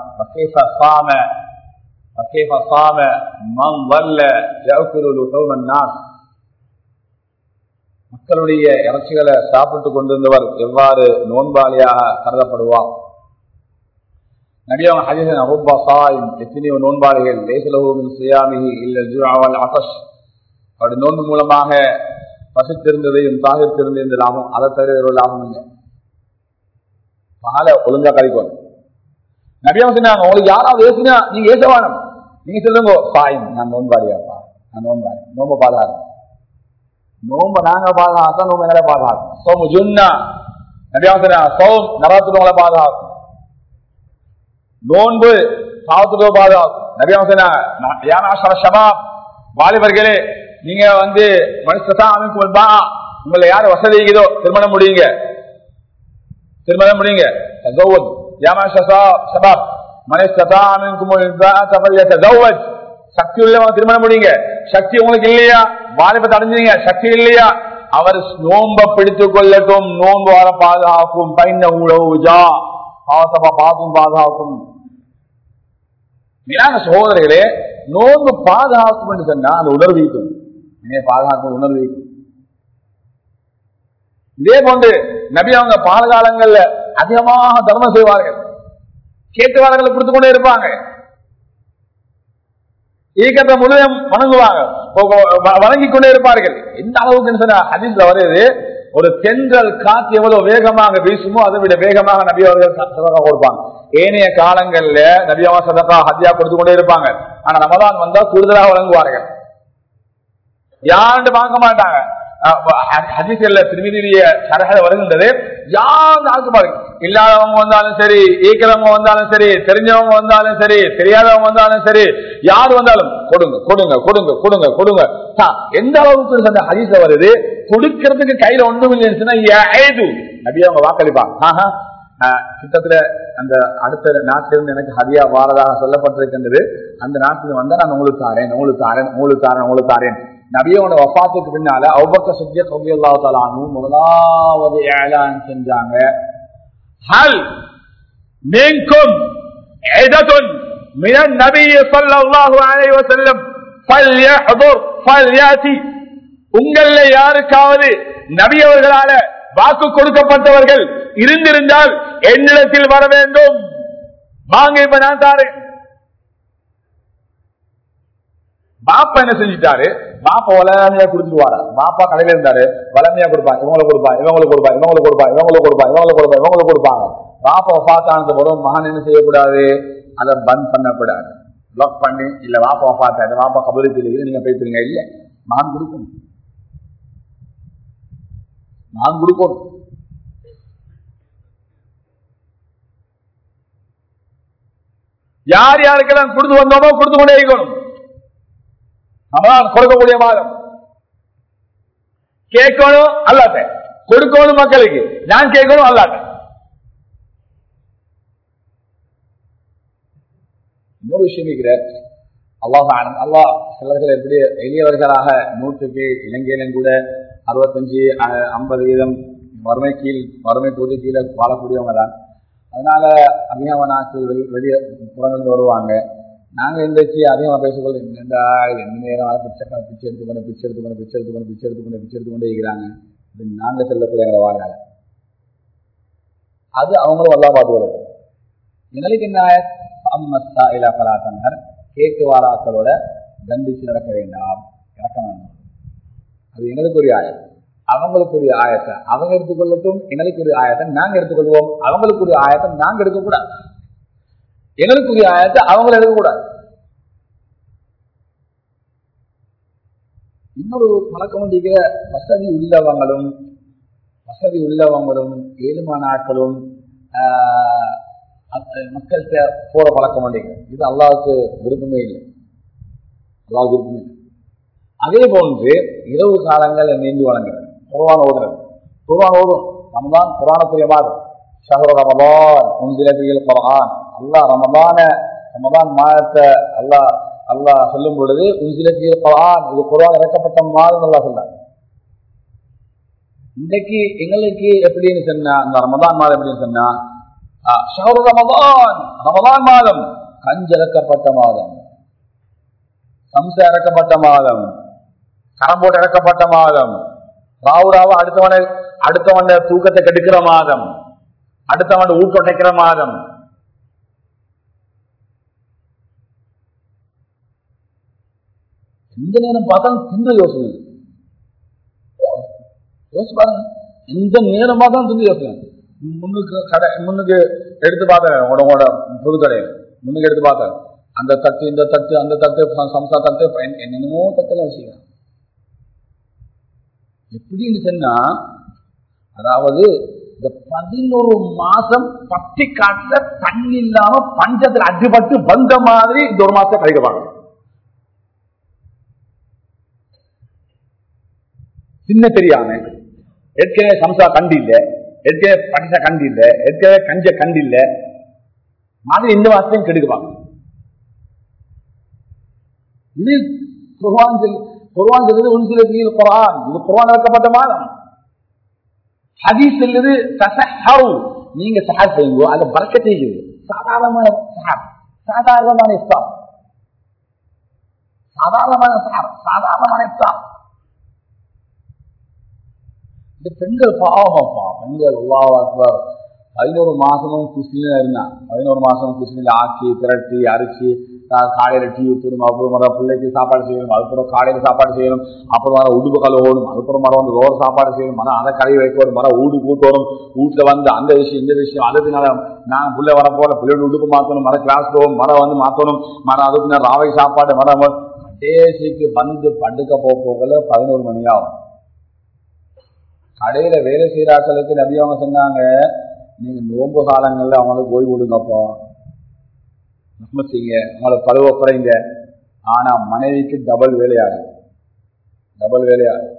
மக்களுடைய இறைச்சிகளை சாப்பிட்டு கொண்டிருந்தவர் எவ்வாறு நோன்பாளியாக கருதப்படுவார் நபியவங்க ஹஜன் அபுபா சாயும் எத்தனையோ நோன்பாளிகள் லேசலகோவின் சுயாமிகி இல்ல ஜுவாவல் அசஷ் அவருடைய நோன்பு மூலமாக பசித்திருந்ததையும் தாகித்திருந்த லாபம் அதை தவிர ஒரு லாபம் இல்லை பாலை ஒழுங்கா கழிக்கும் நபியம் சொன்னாங்க உங்களுக்கு யாராவது ஏசினா நீங்க ஏசவானம் நீங்க சொல்லுங்க சாயம் நான் நோன்பாடியாப்பா நான் நோன்பாடி நோம்ப பாதுகாக்கும் நோம்ப நாங்க பாதுகாத்தா நோம்ப எங்களை பாதுகாக்கும் சோமு ஜுன்னா நபியம் சொன்னா சோம் நராத்துவங்களை பாதுகாக்கும் நோன்பு சாவத்துவ பாதுகாக்கும் நபியம் சொன்னா ஷபாப் வாலிபர்களே நீங்க வந்து மனுஷத்தா அமைப்பு உங்களை யாரு வசதி இருக்குதோ திருமணம் முடியுங்க திருமணம் முடியுங்க تزوج يا معشر شباب من استطاع منكم الباءة فليتزوج சக்தி உள்ளவங்க திருமணம் முடியுங்க சக்தி உங்களுக்கு இல்லையா வாலிபத்தை அடைஞ்சீங்க சக்தி இல்லையா அவர் நோம்ப பிடித்துக் கொள்ளட்டும் நோன்பு வர பாதுகாக்கும் பைன உழவுஜா பாவத்தப்பா பாத்தும் பாதுகாக்கும் மீனான சகோதரர்களே நோன்பு பாதுகாக்கும் என்று சொன்னா அந்த உணர்வு வைக்கும் பாதுகாக்கும் உணர்வு வைக்கும் இதே போன்று நபி அவங்க பாலகாலங்கள்ல அதிகமாக தர்மம் செய்வார்கள் கேட்டவார்களை கொடுத்து கொண்டே இருப்பாங்க ஈக்கத்தை முழுவதும் வணங்குவாங்க வணங்கிக் கொண்டே இருப்பார்கள் எந்த அளவுக்கு அதிர்ல வருது ஒரு தென்றல் காத்து எவ்வளவு வேகமாக வீசுமோ அதை விட வேகமாக நபி அவர்கள் சதக்கா கொடுப்பாங்க ஏனைய காலங்கள்ல நபியாவா சதக்கா ஹத்தியா கொடுத்து கொண்டே இருப்பாங்க ஆனா ரமதான் வந்தா கூடுதலாக வழங்குவார்கள் யாருன்னு பார்க்க மாட்டாங்க ஹதீஸ்ல திருமதிய சரகத வருகின்றது யார் ஆக்கு பாருங்க இல்லாதவங்க வந்தாலும் சரி ஈக்கிறவங்க வந்தாலும் சரி தெரிஞ்சவங்க வந்தாலும் சரி தெரியாதவங்க வந்தாலும் சரி யார் வந்தாலும் கொடுங்க கொடுங்க கொடுங்க கொடுங்க கொடுங்க எந்த அளவுக்கு அந்த ஹதீஸ் வருது கொடுக்கறதுக்கு கையில ஒண்ணும் இல்லைன்னு நபி அவங்க வாக்களிப்பாங்க கிட்டத்துல அந்த அடுத்த நாட்டிலிருந்து எனக்கு ஹரியா வாரதாக சொல்லப்பட்டிருக்கின்றது அந்த நாட்டில் வந்தா நான் உங்களுக்கு தாரேன் உங்களுக்கு தாரேன் உங்களுக்கு தாரேன் உங்களுக்கு தாரேன் நபியோட வப்பாத்துக்கு பின்னால அவ்வக்க சுத்திய கவியல்லா தலானும் முதலாவது ஏலான் செஞ்சாங்க ஹல் மீன்கும் எததுன் من النبي صلى الله عليه وسلم فليحضر فلياتي உங்கள யாருக்காவது நபி அவர்களால வாக்கு கொடுக்கப்பட்டவர்கள் இருந்திருந்தால் என்னிடத்தில் வர வேண்டும் வாங்க இப்ப நான் தாரேன் பாப்பா என்ன செஞ்சுட்டாரு பாப்பா வளமையா கொடுத்துருவாரா பாப்பா கடையில இருந்தாரு வளமையா கொடுப்பாங்க இவங்களை கொடுப்பாங்க இவங்களுக்கு கொடுப்பாங்க இவங்களுக்கு கொடுப்பாங்க இவங்களுக்கு கொடுப்பாங்க இவங்களுக்கு கொடுப்பாங்க இவங்களுக்கு கொடுப்பாங்க பாப்பா பார்த்தானது போதும் மகன் என்ன செய்யக்கூடாது அதை பந்த் பண்ணக்கூடாது பிளாக் பண்ணி இல்ல வாப்பா பார்த்தாரு வாப்பா கபருக்கு இருக்குது நீங்க பேசுறீங்க இல்ல மகன் கொடுக்கணும் மகன் கொடுக்கணும் யார் யாருக்கெல்லாம் கொடுத்து வந்தோமோ கொடுத்து கொண்டே இருக்கணும் நம்மளால் கொடுக்கக்கூடிய மாதம் கேட்கணும் அல்லாட்ட கொடுக்கணும் மக்களுக்கு நான் கேட்கணும் அல்லாட்ட இன்னொரு விஷயம் இருக்கிறார் அல்லாஹ் அல்லாஹ் சிலர்கள் எப்படி எளியவர்களாக நூற்றுக்கு இலங்கையிலும் கூட அறுபத்தஞ்சு ஐம்பது வீதம் வறுமை கீழ் வறுமை தொகுதி கீழே வாழக்கூடியவங்க தான் அதனால அதிகமாக நாட்கள் வெளி வெளியே புறங்கள் வருவாங்க நாங்க இன்றைக்கு அதிகமாக பேசிக்கொள்ள என்னடா என்ன நேரம் பிச்சை பிச்சை எடுத்துக்கொண்டு பிச்சை எடுத்துக்கொண்டு பிச்சை எடுத்துக்கொண்டு பிச்சை எடுத்துக்கொண்டு பிச்சை எடுத்துக்கொண்டே இருக்கிறாங்க இது நாங்க செல்லக்கூடிய எங்களை வாழ்நாள் அது அவங்களும் எல்லாம் பார்த்து வரட்டும் எங்களுக்கு என்ன அம்மத்தா இலா கலாசனர் கேட்டு வாராக்களோட தண்டிச்சு நடக்க வேண்டாம் இறக்க வேண்டாம் அது எங்களுக்குரிய ஆயம் அவங்களுக்குரிய ஆயத்தை அவங்க எடுத்துக்கொள்ளட்டும் எங்களுக்குரிய ஆயத்தை நாங்க எடுத்துக்கொள்வோம் அவங்களுக்குரிய ஆயத்தை நாங்க எடுக்கக்கூடாது எங்களுக்குரிய ஆயத்தை அவங்கள எடுக்கக்கூடாது இன்னொரு பழக்கம் வந்து வசதி உள்ளவங்களும் வசதி உள்ளவங்களும் ஏழுமான ஆட்களும் மக்கள்கிட்ட போற பழக்கம் இல்லைங்க இது அல்லாவுக்கு விருப்பமே இல்லை அல்லாவுக்கு விருப்பமே இல்லை அதே போன்று இரவு காலங்கள் நீண்டு வழங்குறது குருவான ஓதுறது குருவான ஓதும் ரமதான் குரானுக்குரிய மாதம் ஷஹர் ரமதான் உன்சிலபியில் குரான் அல்லாஹ் ரமதான ரமதான் மாதத்தை அல்லாஹ் அல்லாஹ் சொல்லும் பொழுது உன்சிலபியில் குரான் இது குரான் இறக்கப்பட்ட மாதம் அல்லாஹ் சொல்றாங்க இன்னைக்கு எங்களுக்கு எப்படின்னு சொன்னா இந்த ரமதான் மாதம் எப்படின்னு சொன்னா ஷஹர் ரமதான் ரமதான் மாதம் கஞ்சிறக்கப்பட்ட மாதம் சம்ச இறக்கப்பட்ட மாதம் கரம்போட்டு இறக்கப்பட்ட மாதம் ராவுராவ அடுத்தவனை அடுத்தவன தூக்கத்தை கெடுக்கிற மாதம் அடுத்தவன் ஊட்டொட்டைக்கிற மாதம் எந்த நேரம் பார்த்தாலும் திண்டு யோசனை யோசிச்சு பாருங்க எந்த நேரம் பார்த்தாலும் திண்டு யோசனை முன்னுக்கு கடை முன்னுக்கு எடுத்து பார்த்தேன் உங்களோட உங்களோட புது கடையில் முன்னுக்கு எடுத்து பார்த்தேன் அந்த தட்டு இந்த தட்டு அந்த தட்டு சம்சா தட்டு என்னென்னமோ தட்டுல வச்சுக்கலாம் எப்படின்னு சொன்னா அதாவது இந்த பதினோரு மாசம் பட்டி காட்டுல தண்ணி இல்லாம பஞ்சத்துல அடிபட்டு வந்த மாதிரி இந்த ஒரு மாசத்தை கழிக்கப்பாங்க சின்ன தெரியாம ஏற்கனவே சம்சா கண்டு இல்ல ஏற்கனவே பஞ்ச கண்டு இல்ல ஏற்கனவே கஞ்ச கண்டு இல்ல மாதிரி இந்த மாசத்தையும் கெடுக்குவாங்க இது குர்வான் குர்வான் சொல்லுது உன் சில குரான் இது குர்வான் இறக்கப்பட்ட மாதம் ஹதீஸ் சொல்லுது தசஹரு நீங்க சஹர் செய்யுங்க அது பறக்க செய்யுது சாதாரணமான சஹர் சாதாரணமான இஸ்லாம் சாதாரணமான சஹர் சாதாரணமான இஸ்லாம் இந்த பெண்கள் பாவமாப்பா பெண்கள் அல்லாஹ் அக்பர் பதினோரு மாசமும் குஸ்லில இருந்தான் பதினோரு மாசம் குஸ்லில ஆக்கி திரட்டி அரிச்சு காலையில டீ ஊற்றணும் அப்புறம் மரம் பிள்ளைக்கு சாப்பாடு செய்யணும் அதுக்கப்புறம் காலையில சாப்பாடு செய்யணும் அப்புறம் வர உடுப்பு கழுவணும் அதுக்கப்புறம் மரம் வந்து ரோடு சாப்பாடு செய்யணும் மரம் அதை கழுவி வைக்கணும் மரம் ஊடு கூட்டணும் வீட்டுல வந்து அந்த விஷயம் இந்த விஷயம் அதுக்கு நான் நான் பிள்ளை வர போல பிள்ளையோட உடுப்பு மாத்தணும் மரம் கிளாஸ் போகும் மரம் வந்து மாத்தணும் மரம் அதுக்கு நான் ராவை சாப்பாடு மரம் கடைசிக்கு வந்து படுக்க போகல பதினோரு மணி ஆகும் கடையில வேலை செய்யறாக்களுக்கு நபி அவங்க சொன்னாங்க நீங்க நோன்பு காலங்கள்ல அவங்களுக்கு ஓய்வு விடுங்கப்பா செய்யுங்க அவங்களை பருவ குறைங்க ஆனா மனைவிக்கு டபுள் வேலையாகும் டபுள் வேலையாகும்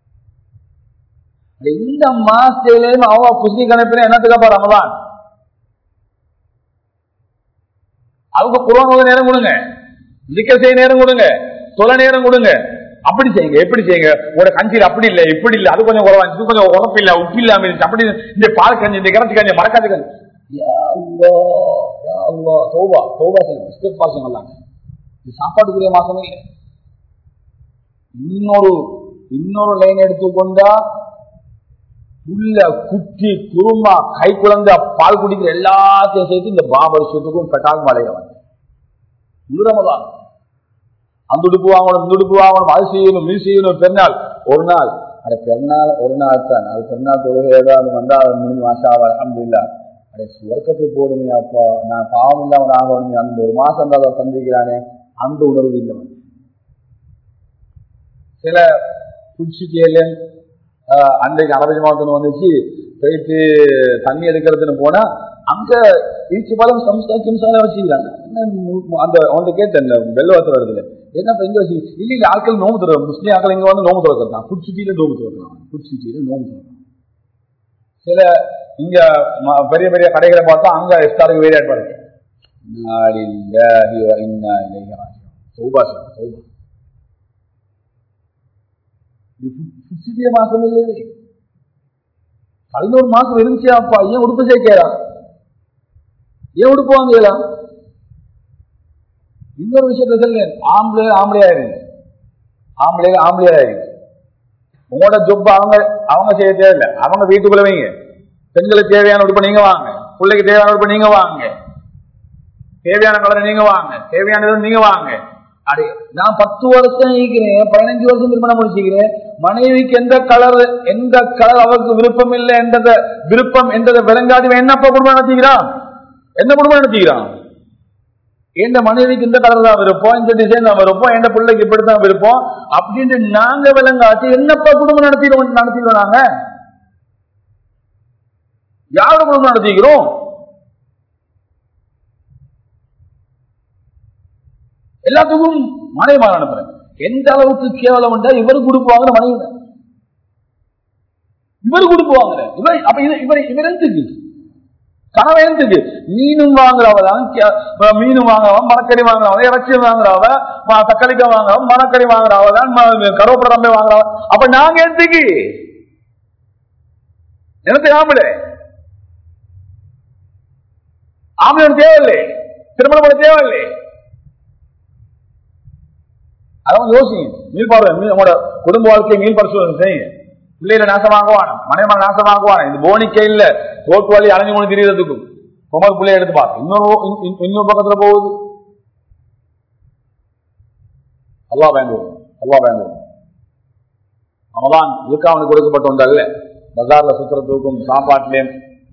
இந்த மாசத்திலேயும் அவ புசி கணப்பில என்னத்துக்கப்பா ரமதான் அவங்க குரோன் நேரம் கொடுங்க திக்க செய்ய நேரம் கொடுங்க தொலை நேரம் கொடுங்க அப்படி செய்யுங்க எப்படி செய்யுங்க உங்களோட கஞ்சியில் அப்படி இல்லை இப்படி இல்லை அது கொஞ்சம் குறவா இது கொஞ்சம் உரப்பு இல்லை உப்பு இல்லாம இருந்துச்சு அப்படி இந்த பால் கஞ்சி இந்த கிடச்சி கஞ்சி மறக்காது கஞ்சி சாப்பாட்டுக்குரிய மாசமே இல்லை இன்னொரு இன்னொரு லைன் எடுத்துக்கொண்டா புல்ல குட்டி குருமா கை குழந்த பால் குடிக்கிற எல்லாத்தையும் சேர்த்து இந்த பாபர் விஷயத்துக்கும் பெட்டால் மலையவன் முழுரமதான் அந்த உடுப்பு வாங்கணும் இந்த உடுப்பு வாங்கணும் அது செய்யணும் இது செய்யணும் பெருநாள் ஒரு நாள் அட பெருநாள் ஒரு நாள் தான் அது பெருநாள் தொழுகை ஏதாவது வந்தா அது முடிஞ்சு மாசா அலமது இல்ல அடே சுவர்க்கத்துக்கு போடுமே அப்பா நான் பாவம் இல்லாமல் ஆகணுமே அந்த ஒரு மாசம் தான் சந்திக்கிறானே அந்த உணர்வு இல்லை சில குடிச்சிட்டியில அன்றைக்கு அரபிஜ் மாவட்டம் வந்துச்சு போயிட்டு தண்ணி எடுக்கிறதுன்னு போனா அங்க ஈச்சி பழம் சம்ஸ்காரம் வச்சுக்கிறாங்க அந்த அவன்கிட்ட கேட்டேன் வெள்ளவத்தில் வருதுல என்ன இங்க வச்சு இல்ல இல்ல ஆட்கள் நோம்பு தருவாங்க முஸ்லீம் ஆட்கள் இங்க வந்து நோம்பு திறக்கிறான் குடிச்சிட்டியில நோம்பு திறக்கிறான் குடிச்சிட்டியில நோம்பு திறக்கிறான் சில இங்க பெரிய பெரிய கடைகளை பார்த்தா அங்க இஃப்தாருக்கு வேறு ஏற்பாடு மாசம் இல்லையே பதினோரு மாசம் இருந்துச்சு அப்பா ஏன் உடுப்பு சேர்க்கிறான் ஏன் உடுப்பு வாங்கலாம் இன்னொரு விஷயத்த சொல்லேன் ஆம்பளை ஆம்பளையா இருங்க ஆம்பளையில ஆம்பளையா இருங்க உங்களோட ஜொப் அவங்க அவங்க செய்ய தேவையில்லை அவங்க வீட்டுக்குள்ள வைங்க பெண்களுக்கு தேவையான உடுப்பு நீங்க வாங்க பிள்ளைக்கு தேவையான உடுப்பு நீங்க வாங்க தேவையான கலரை நீங்க வாங்க தேவையானது நீங்க வாங்க அடே நான் பத்து வருஷம் ஈக்கிறேன் பதினஞ்சு வருஷம் திருமணம் முடிச்சுக்கிறேன் மனைவிக்கு எந்த கலர் எந்த கலர் அவருக்கு விருப்பம் இல்லை என்றத விருப்பம் என்றதை விளங்காது என்னப்பா குடும்பம் நடத்திக்கிறான் என்ன குடும்பம் நடத்திக்கிறான் எந்த மனைவிக்கு இந்த கலர் தான் விருப்பம் இந்த டிசைன் தான் விருப்பம் எந்த பிள்ளைக்கு இப்படித்தான் விருப்பம் அப்படின்ட்டு நாங்க விளங்காச்சு என்னப்பா குடும்பம் நடத்திடுவோம் நடத்திடுவோம் நாங்க யாரோட குடும்பம் நடத்திக்கிறோம் எல்லாத்துக்கும் மனைவி மாற அனுப்புறேன் எந்த அளவுக்கு கேவலம் இவரு கொடுப்பாங்க மனைவி இவர் கொடுக்குவாங்க இவர் அப்ப இது இவர் இவர் எதுக்கு கனவு எதுக்கு மீனும் வாங்குறவதான் கே- மீனும் வாங்குறவன் மரக்கறி வாங்குறவன் இறைச்சி வாங்குறவ ம- தக்காளிக்காய் வாங்குறவன் மரக்கறி வாங்குறவ தான் கருவேப்பிலை ரம்பை வாங்குறவன் அப்ப நாங்க எதுக்கு எனக்கு ஆம்பளை ஆம்பளை தேவையில்லை திருமணம் பண்ண தேவையில்லை அதான் யோசிங்க மீள் பார்வை மீள் உங்களோட குடும்ப வாழ்க்கையை மீள் பரிசோதனை செய்யுங்க பிள்ளைகளை நாசமாக்குவான மனைமன் நாசமாக்குவான இந்த போனிக்கை இல்ல ரோட்டு வழி அலைஞ்சு கொண்டு திரியறதுக்கும் குமர் பிள்ளைய எடுத்து பார்த்து இன்னொரு இன்- இன்- இன்னொரு பக்கத்துல போகுது அல்லா பயந்துவோம் அல்லா பயந்துவோம் அவதான் இதுக்கு அவனுக்கு கொடுக்கப்பட்ட ஒன்று அல்ல பஜார்ல சுத்துறதுக்கும் சாப்பாட்டுலேயும்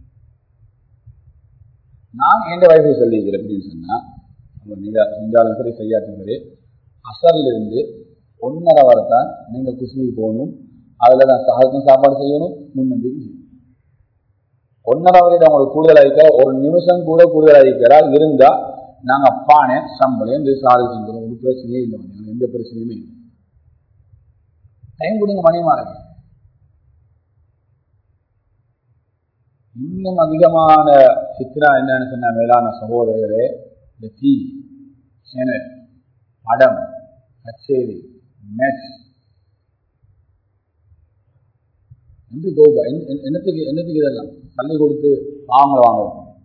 நான் எந்த வயசுக்கு சொல்லிக்கிறேன் அப்படின்னு சொன்னா நம்ம நீங்க செஞ்சாலும் சரி செய்யாட்டும் சரி அசல்ல இருந்து ஒன்னரை வரை தான் நீங்க குசிக்கு போகணும் அதுல தான் சகஜம் சாப்பாடு செய்யணும் முன்னம்பிக்கை செய்யணும் ஒன்னரை வரைக்கும் உங்களுக்கு கூடுதல் அழிக்க ஒரு நிமிஷம் கூட கூடுதல் அழிக்கிறா இருந்தா நாங்க பானை சம்பளம் இந்த சாலை செஞ்சிடும் ஒரு பிரச்சனையே இல்லை வந்து எந்த பிரச்சனையுமே இல்லை டைம் கொடுங்க மணிமாறங்க இன்னும் அதிகமான சித்ரா என்னன்னு சொன்ன மேலான சகோதரர்களே இந்த தீ சேனல் படம் கச்சேரி மேட்ச் என்று தோபா என்ன- என்ன- என்னத்துக்கு என்னத்துக்கு இதெல்லாம் தள்ளி கொடுத்து வாங்க வாங்க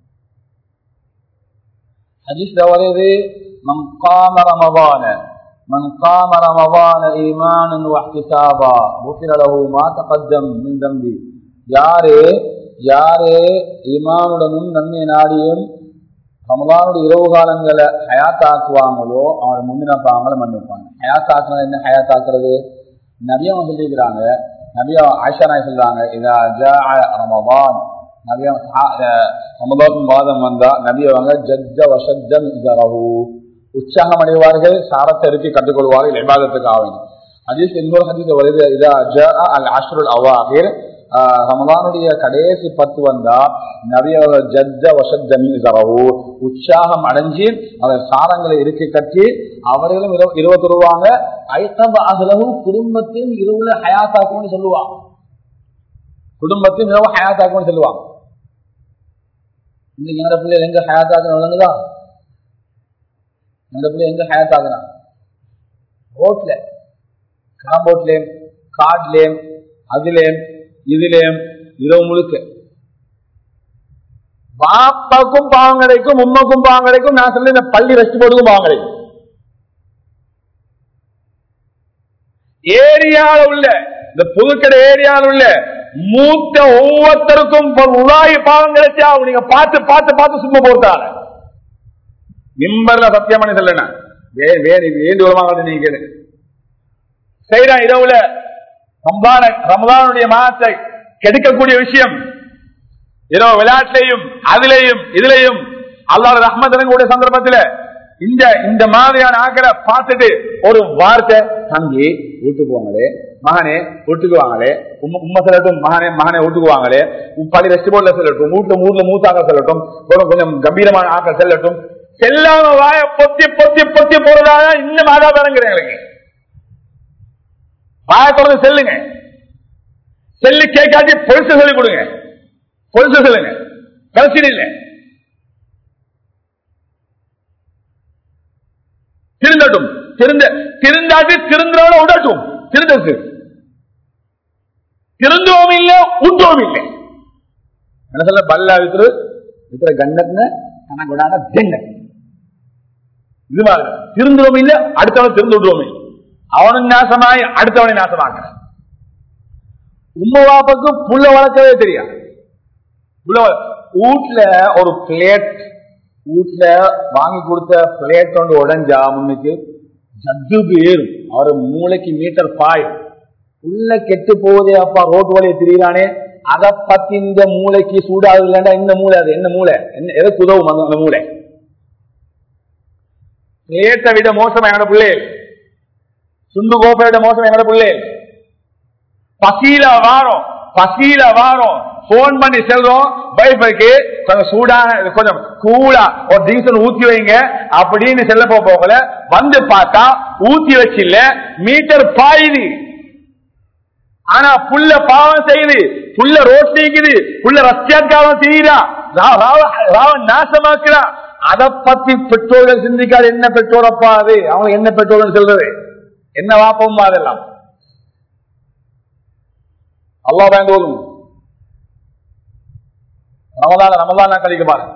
ஹதீஸ்ல வருது மன் காம ரமபான من قام رمضان ايمانا واحتسابا غفر له ما تقدم من ذنبه யாரு யாரு ஈமானுடனும் நன்மை நாடியும் ரமலானுடைய இரவு காலங்களை ஹயாத்தாக்குவாங்களோ அவனோட முந்தின பாவங்களை மன்னிப்பாங்க ஹயாத்தாக்குறது என்ன ஹயாத்தாக்குறது நபியம் சொல்லியிருக்கிறாங்க நபியா ஆயிஷா நாய் சொல்றாங்க இதா ஜா ரமபான் நபியா ரமபான் மாதம் வந்தா நபி அவங்க ஜஜ்ஜ வசஜம் இதரஹு உற்சாகம் அடைவார்கள் சாரத்தை இறுக்கி கற்றுக்கொள்வார்கள் இபாதத்துக்காக ஹதீஸ் இன்னொரு ஹதீஸ் வருது இதா ஜா அல் அஷ்ருல் அவாஹிர் ஆஹ் ரமலானுடைய கடைசி பத்து வந்தா நபி அவர்கள் ஜஜ்ஜ வசஜமி இதரஹு உற்சாகம் அடைஞ்சு அதன் சாரங்களை இறுக்கி கட்டி அவர்களும் இரவு இரவு தருவாங்க ஐத்தம் அகலவும் குடும்பத்தையும் இரவுல ஹயாத்தாக்கும்னு சொல்லுவாங்க குடும்பத்தையும் இரவு ஹயாத்தாக்கும்னு சொல்லுவாங்க இன்னைக்கு என்னோட பிள்ளை எங்க ஹயாத்தாக்குன்னு விளங்குதா என்னோட பிள்ளை எங்க ஹயாத்தாக்குறான் ரோட்ல காம்போட்லேயும் காட்லேயும் அதுலேயும் இதுலேயும் இரவு முழுக்க பாப்பாக்கும் பாவம் கிடைக்கும் உண்மைக்கும் பாவம் கிடைக்கும் நான் சொல்ல இந்த பள்ளி ரெஸ்ட் போடுக்கும் பாவம் கிடைக்கும் ஏரியால உள்ள இந்த புதுக்கடை ஏரியால உள்ள மூத்த ஒவ்வொருத்தருக்கும் உலாயி பாவம் கிடைச்சா நீங்க பார்த்து பார்த்து பார்த்து சும்மா போட்டாங்க நிம்பர்ல சத்தியம் பண்ணி சொல்லணும் வே- வேறு வேண்டி உலமாக நீங்க கேளுங்க செய்யறா இரவுல ரம்பான ரமதானுடைய மாதத்தை கெடுக்கக்கூடிய விஷயம் இரவு விளையாட்டிலையும் அதிலையும் இதுலையும் அல்லாஹ் ரஹ்மத் கூடிய சந்தர்ப்பத்தில் இந்த இந்த மாதிரியான ஆக்களை பார்த்துட்டு ஒரு வார்த்தை தங்கி வீட்டுக்கு வாங்களே மகனே வீட்டுக்கு வாங்களே உம்ம உம்ம சொல்லட்டும் மகனே மகனே வீட்டுக்கு வாங்களே பள்ளி ரெஸ்ட் போர்ட்ல சொல்லட்டும் வீட்டுல ஊர்ல மூத்தாக்க சொல்லட்டும் கொஞ்சம் கொஞ்சம் கம்பீரமான ஆக்கள் செல்லட்டும் செல்லாம வாய பொத்தி பொத்தி பொத்தி போறதாக இன்னும் ஆதாபரங்கிறேன் எனக்கு வாய திறந்து செல்லுங்க செல்லு கேட்காட்டி பொலிசு சொல்லி கொடுங்க பொலிசு சொல்லுங்க கடைசி இல்லை திருந்தட்டும் திருந்த திருந்தாது திருந்தோட விடட்டும் திருந்தது திருந்தவும் இல்லை உண்டவும் இல்லை என்ன சொல்ல பல்லா வித்துரு வித்துற கண்ணத்ன கணக்கு விடாத ஜென்ன இது மாதிரி திருந்துவோம் இல்ல அடுத்தவன் திருந்து விடுவோம் இல்லை அவனும் நாசமாய் அடுத்தவனை நாசமாக்க உம்ம வாப்புக்கு புள்ள வளர்க்கவே தெரியாது புள்ள வள- வீட்டுல ஒரு பிளேட் வீட்டுல வாங்கி கொடுத்த பிளேட் கொண்டு உடஞ்சா முன்னுக்கு ஜத்துக்கு ஏறும் அவர் மூளைக்கு மீட்டர் பாயும் உள்ள கெட்டு போகுதே அப்பா ரோட்டு வழியை திரியிறானே அதை பத்தி இந்த மூளைக்கு சூடாகுது இல்லைண்டா இந்த மூளை அது என்ன மூளை என்ன எதுக்கு உதவும் அந்த- அந்த மூளை பிளேட்டை விட மோசம் என்னோட பிள்ளைகள் சுண்டு கோப்பை விட மோசம் என்னோட பிள்ளைகள் பசியில வாரம் பசியில வாரம் போன் பண்ணி செல்றோம் பைபைக்கு கொஞ்சம் சூடான கொஞ்சம் கூலா ஒரு டீசல் ஊத்தி வைங்க அப்படின்னு செல்ல போ போகல வந்து பார்த்தா ஊத்தி வச்சில்ல மீட்டர் பாயுது ஆனா புள்ள பாவம் செய்யுது புள்ள ரோட் நீக்குது புள்ள ரஷ்யாக்காரன் செய்யறான் ராவன் நாசமாக்குறான் அதை பத்தி பெற்றோர்கள் சிந்திக்காது என்ன பெற்றோரப்பா அது அவங்க என்ன பெற்றோர்கள் சொல்றது என்ன வாப்பமா அதெல்லாம் அல்லா பயந்தோதும் ரமதான ரமதான கழிக்க பாருங்க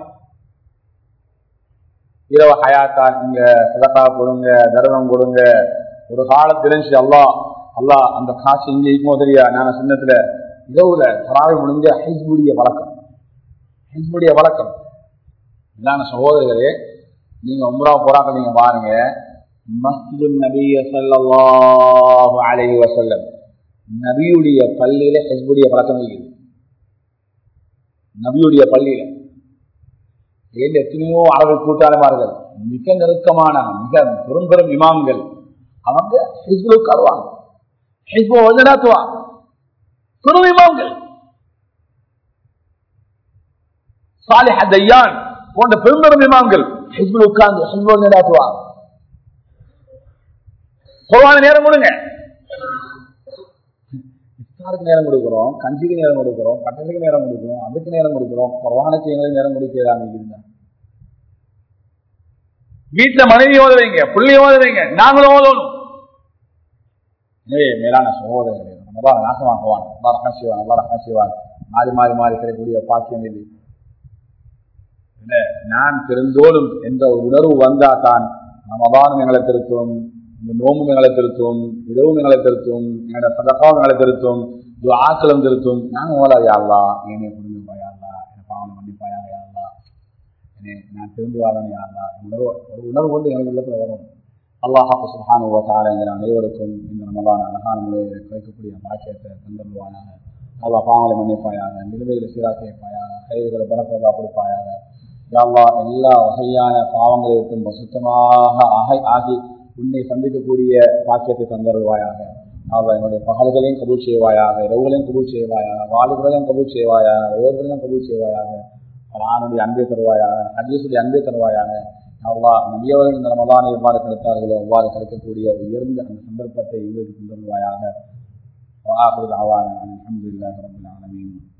இரவு ஹயாத்தா நீங்க சதக்கா கொடுங்க தர்மம் கொடுங்க ஒரு காலம் தெரிஞ்சு அல்லா அல்லா அந்த காசு இங்க இருக்குமோ தெரியா நான் சின்னத்துல இரவுல தராவை முடிஞ்ச ஹிஸ்புடைய வழக்கம் ஹிஸ்புடைய வழக்கம் இல்லான சகோதரர்களே நீங்க உம்ரா போறாக்க நீங்க பாருங்க மஸ்து நபிய சல்லாஹு அலைஹி வசல்லம் நபியுடைய பள்ளியில ஹிஸ்புடைய பழக்கம் இருக்குது நபியுடைய பள்ளியில ஏன் எத்தனையோ அரபு கூட்டாளமார்கள் மிக நெருக்கமான மிக பெரும் பெரும் இமாம்கள் அவங்க ஹிஸ்புல உட்காருவாங்க ஹிஸ்போ வந்து நடத்துவாங்க பெரும் இமாம்கள் சாலிஹ தையான் போன்ற பெரும் பெரும் இமாம்கள் ஹிஸ்புல உட்கார்ந்து ஹிஸ்போ நடத்துவாங்க பொதுவான நேரம் கொடுங்க இஃப்தாருக்கு நேரம் கொடுக்குறோம் கஞ்சிக்கு நேரம் கொடுக்குறோம் பட்டத்துக்கு நேரம் கொடுக்குறோம் அதுக்கு நேரம் கொடுக்குறோம் குரவானுக்கு எங்களுக்கு நேரம் கொடுக்கிறாங்க இருந்தா வீட்டுல மனைவி ஓத வைங்க புள்ளி ஓத வைங்க நாங்களும் ஓதணும் எனவே மேலான சகோதரர்களே நல்லா நாசமாக்குவான் நல்லா ரகம் செய்வான் நல்லா ரகம் செய்வான் மாறி மாறி மாறி கிடைக்கக்கூடிய பாக்கியம் இது இல்ல நான் பெருந்தோறும் என்ற ஒரு உணர்வு வந்தா தான் ரமதானும் எங்களை திருத்தும் இந்த நோம்பும் எங்களை திருத்தும் இரவும் எங்களை திருத்தும் என்னோட சதக்காவும் எங்களை திருத்தும் ஆக்களும் திருத்தும் நான் ஓலா யாழ்லா என்னை புரிஞ்சுப்பா யாழ்லா என்னை பாவனை மன்னிப்பா யாழ்லா என்னை நான் திரும்பி வாழணும் யாழ்லா உணர்வு ஒரு உணர்வு கொண்டு எங்களுக்கு உள்ளத்துல வரும் அல்லாஹாக்கு சுகானு ஓட்டாள எங்கள் அனைவருக்கும் இந்த ரமலான அழகான முறையில் கிடைக்கக்கூடிய பாக்கியத்தை தந்தருவானாக அல்லா பாவங்களை மன்னிப்பாயாக நிலுவைகளை சீராக்கியப்பாயாக கைதுகளை பலத்ததா கொடுப்பாயாக யாழ்லா எல்லா வகையான பாவங்களை விட்டும் சுத்தமாக ஆகி ஆகி உன்னை சந்திக்கக்கூடிய பாக்கியத்தை தந்தருவாயாக அவ என்னுடைய பகல்களையும் கபூல் செய்வாயாக இரவுகளையும் கபூல் செய்வாயாக வாலிபர்களையும் கபூல் செய்வாயாக வயோர்களையும் கபூல் செய்வாயாக குரானுடைய அன்பை தருவாயாக ஹதீசுடைய அன்பை தருவாயாக அவ்வா நபியவர்கள் இந்த ரமதானை எவ்வாறு கிடைத்தார்களோ அவ்வாறு கிடைக்கக்கூடிய உயர்ந்த அந்த சந்தர்ப்பத்தை எங்களுக்கு தந்தருவாயாக வாஹுல் அவான அலமதுல்லாஹி ரபில் ஆலமீன்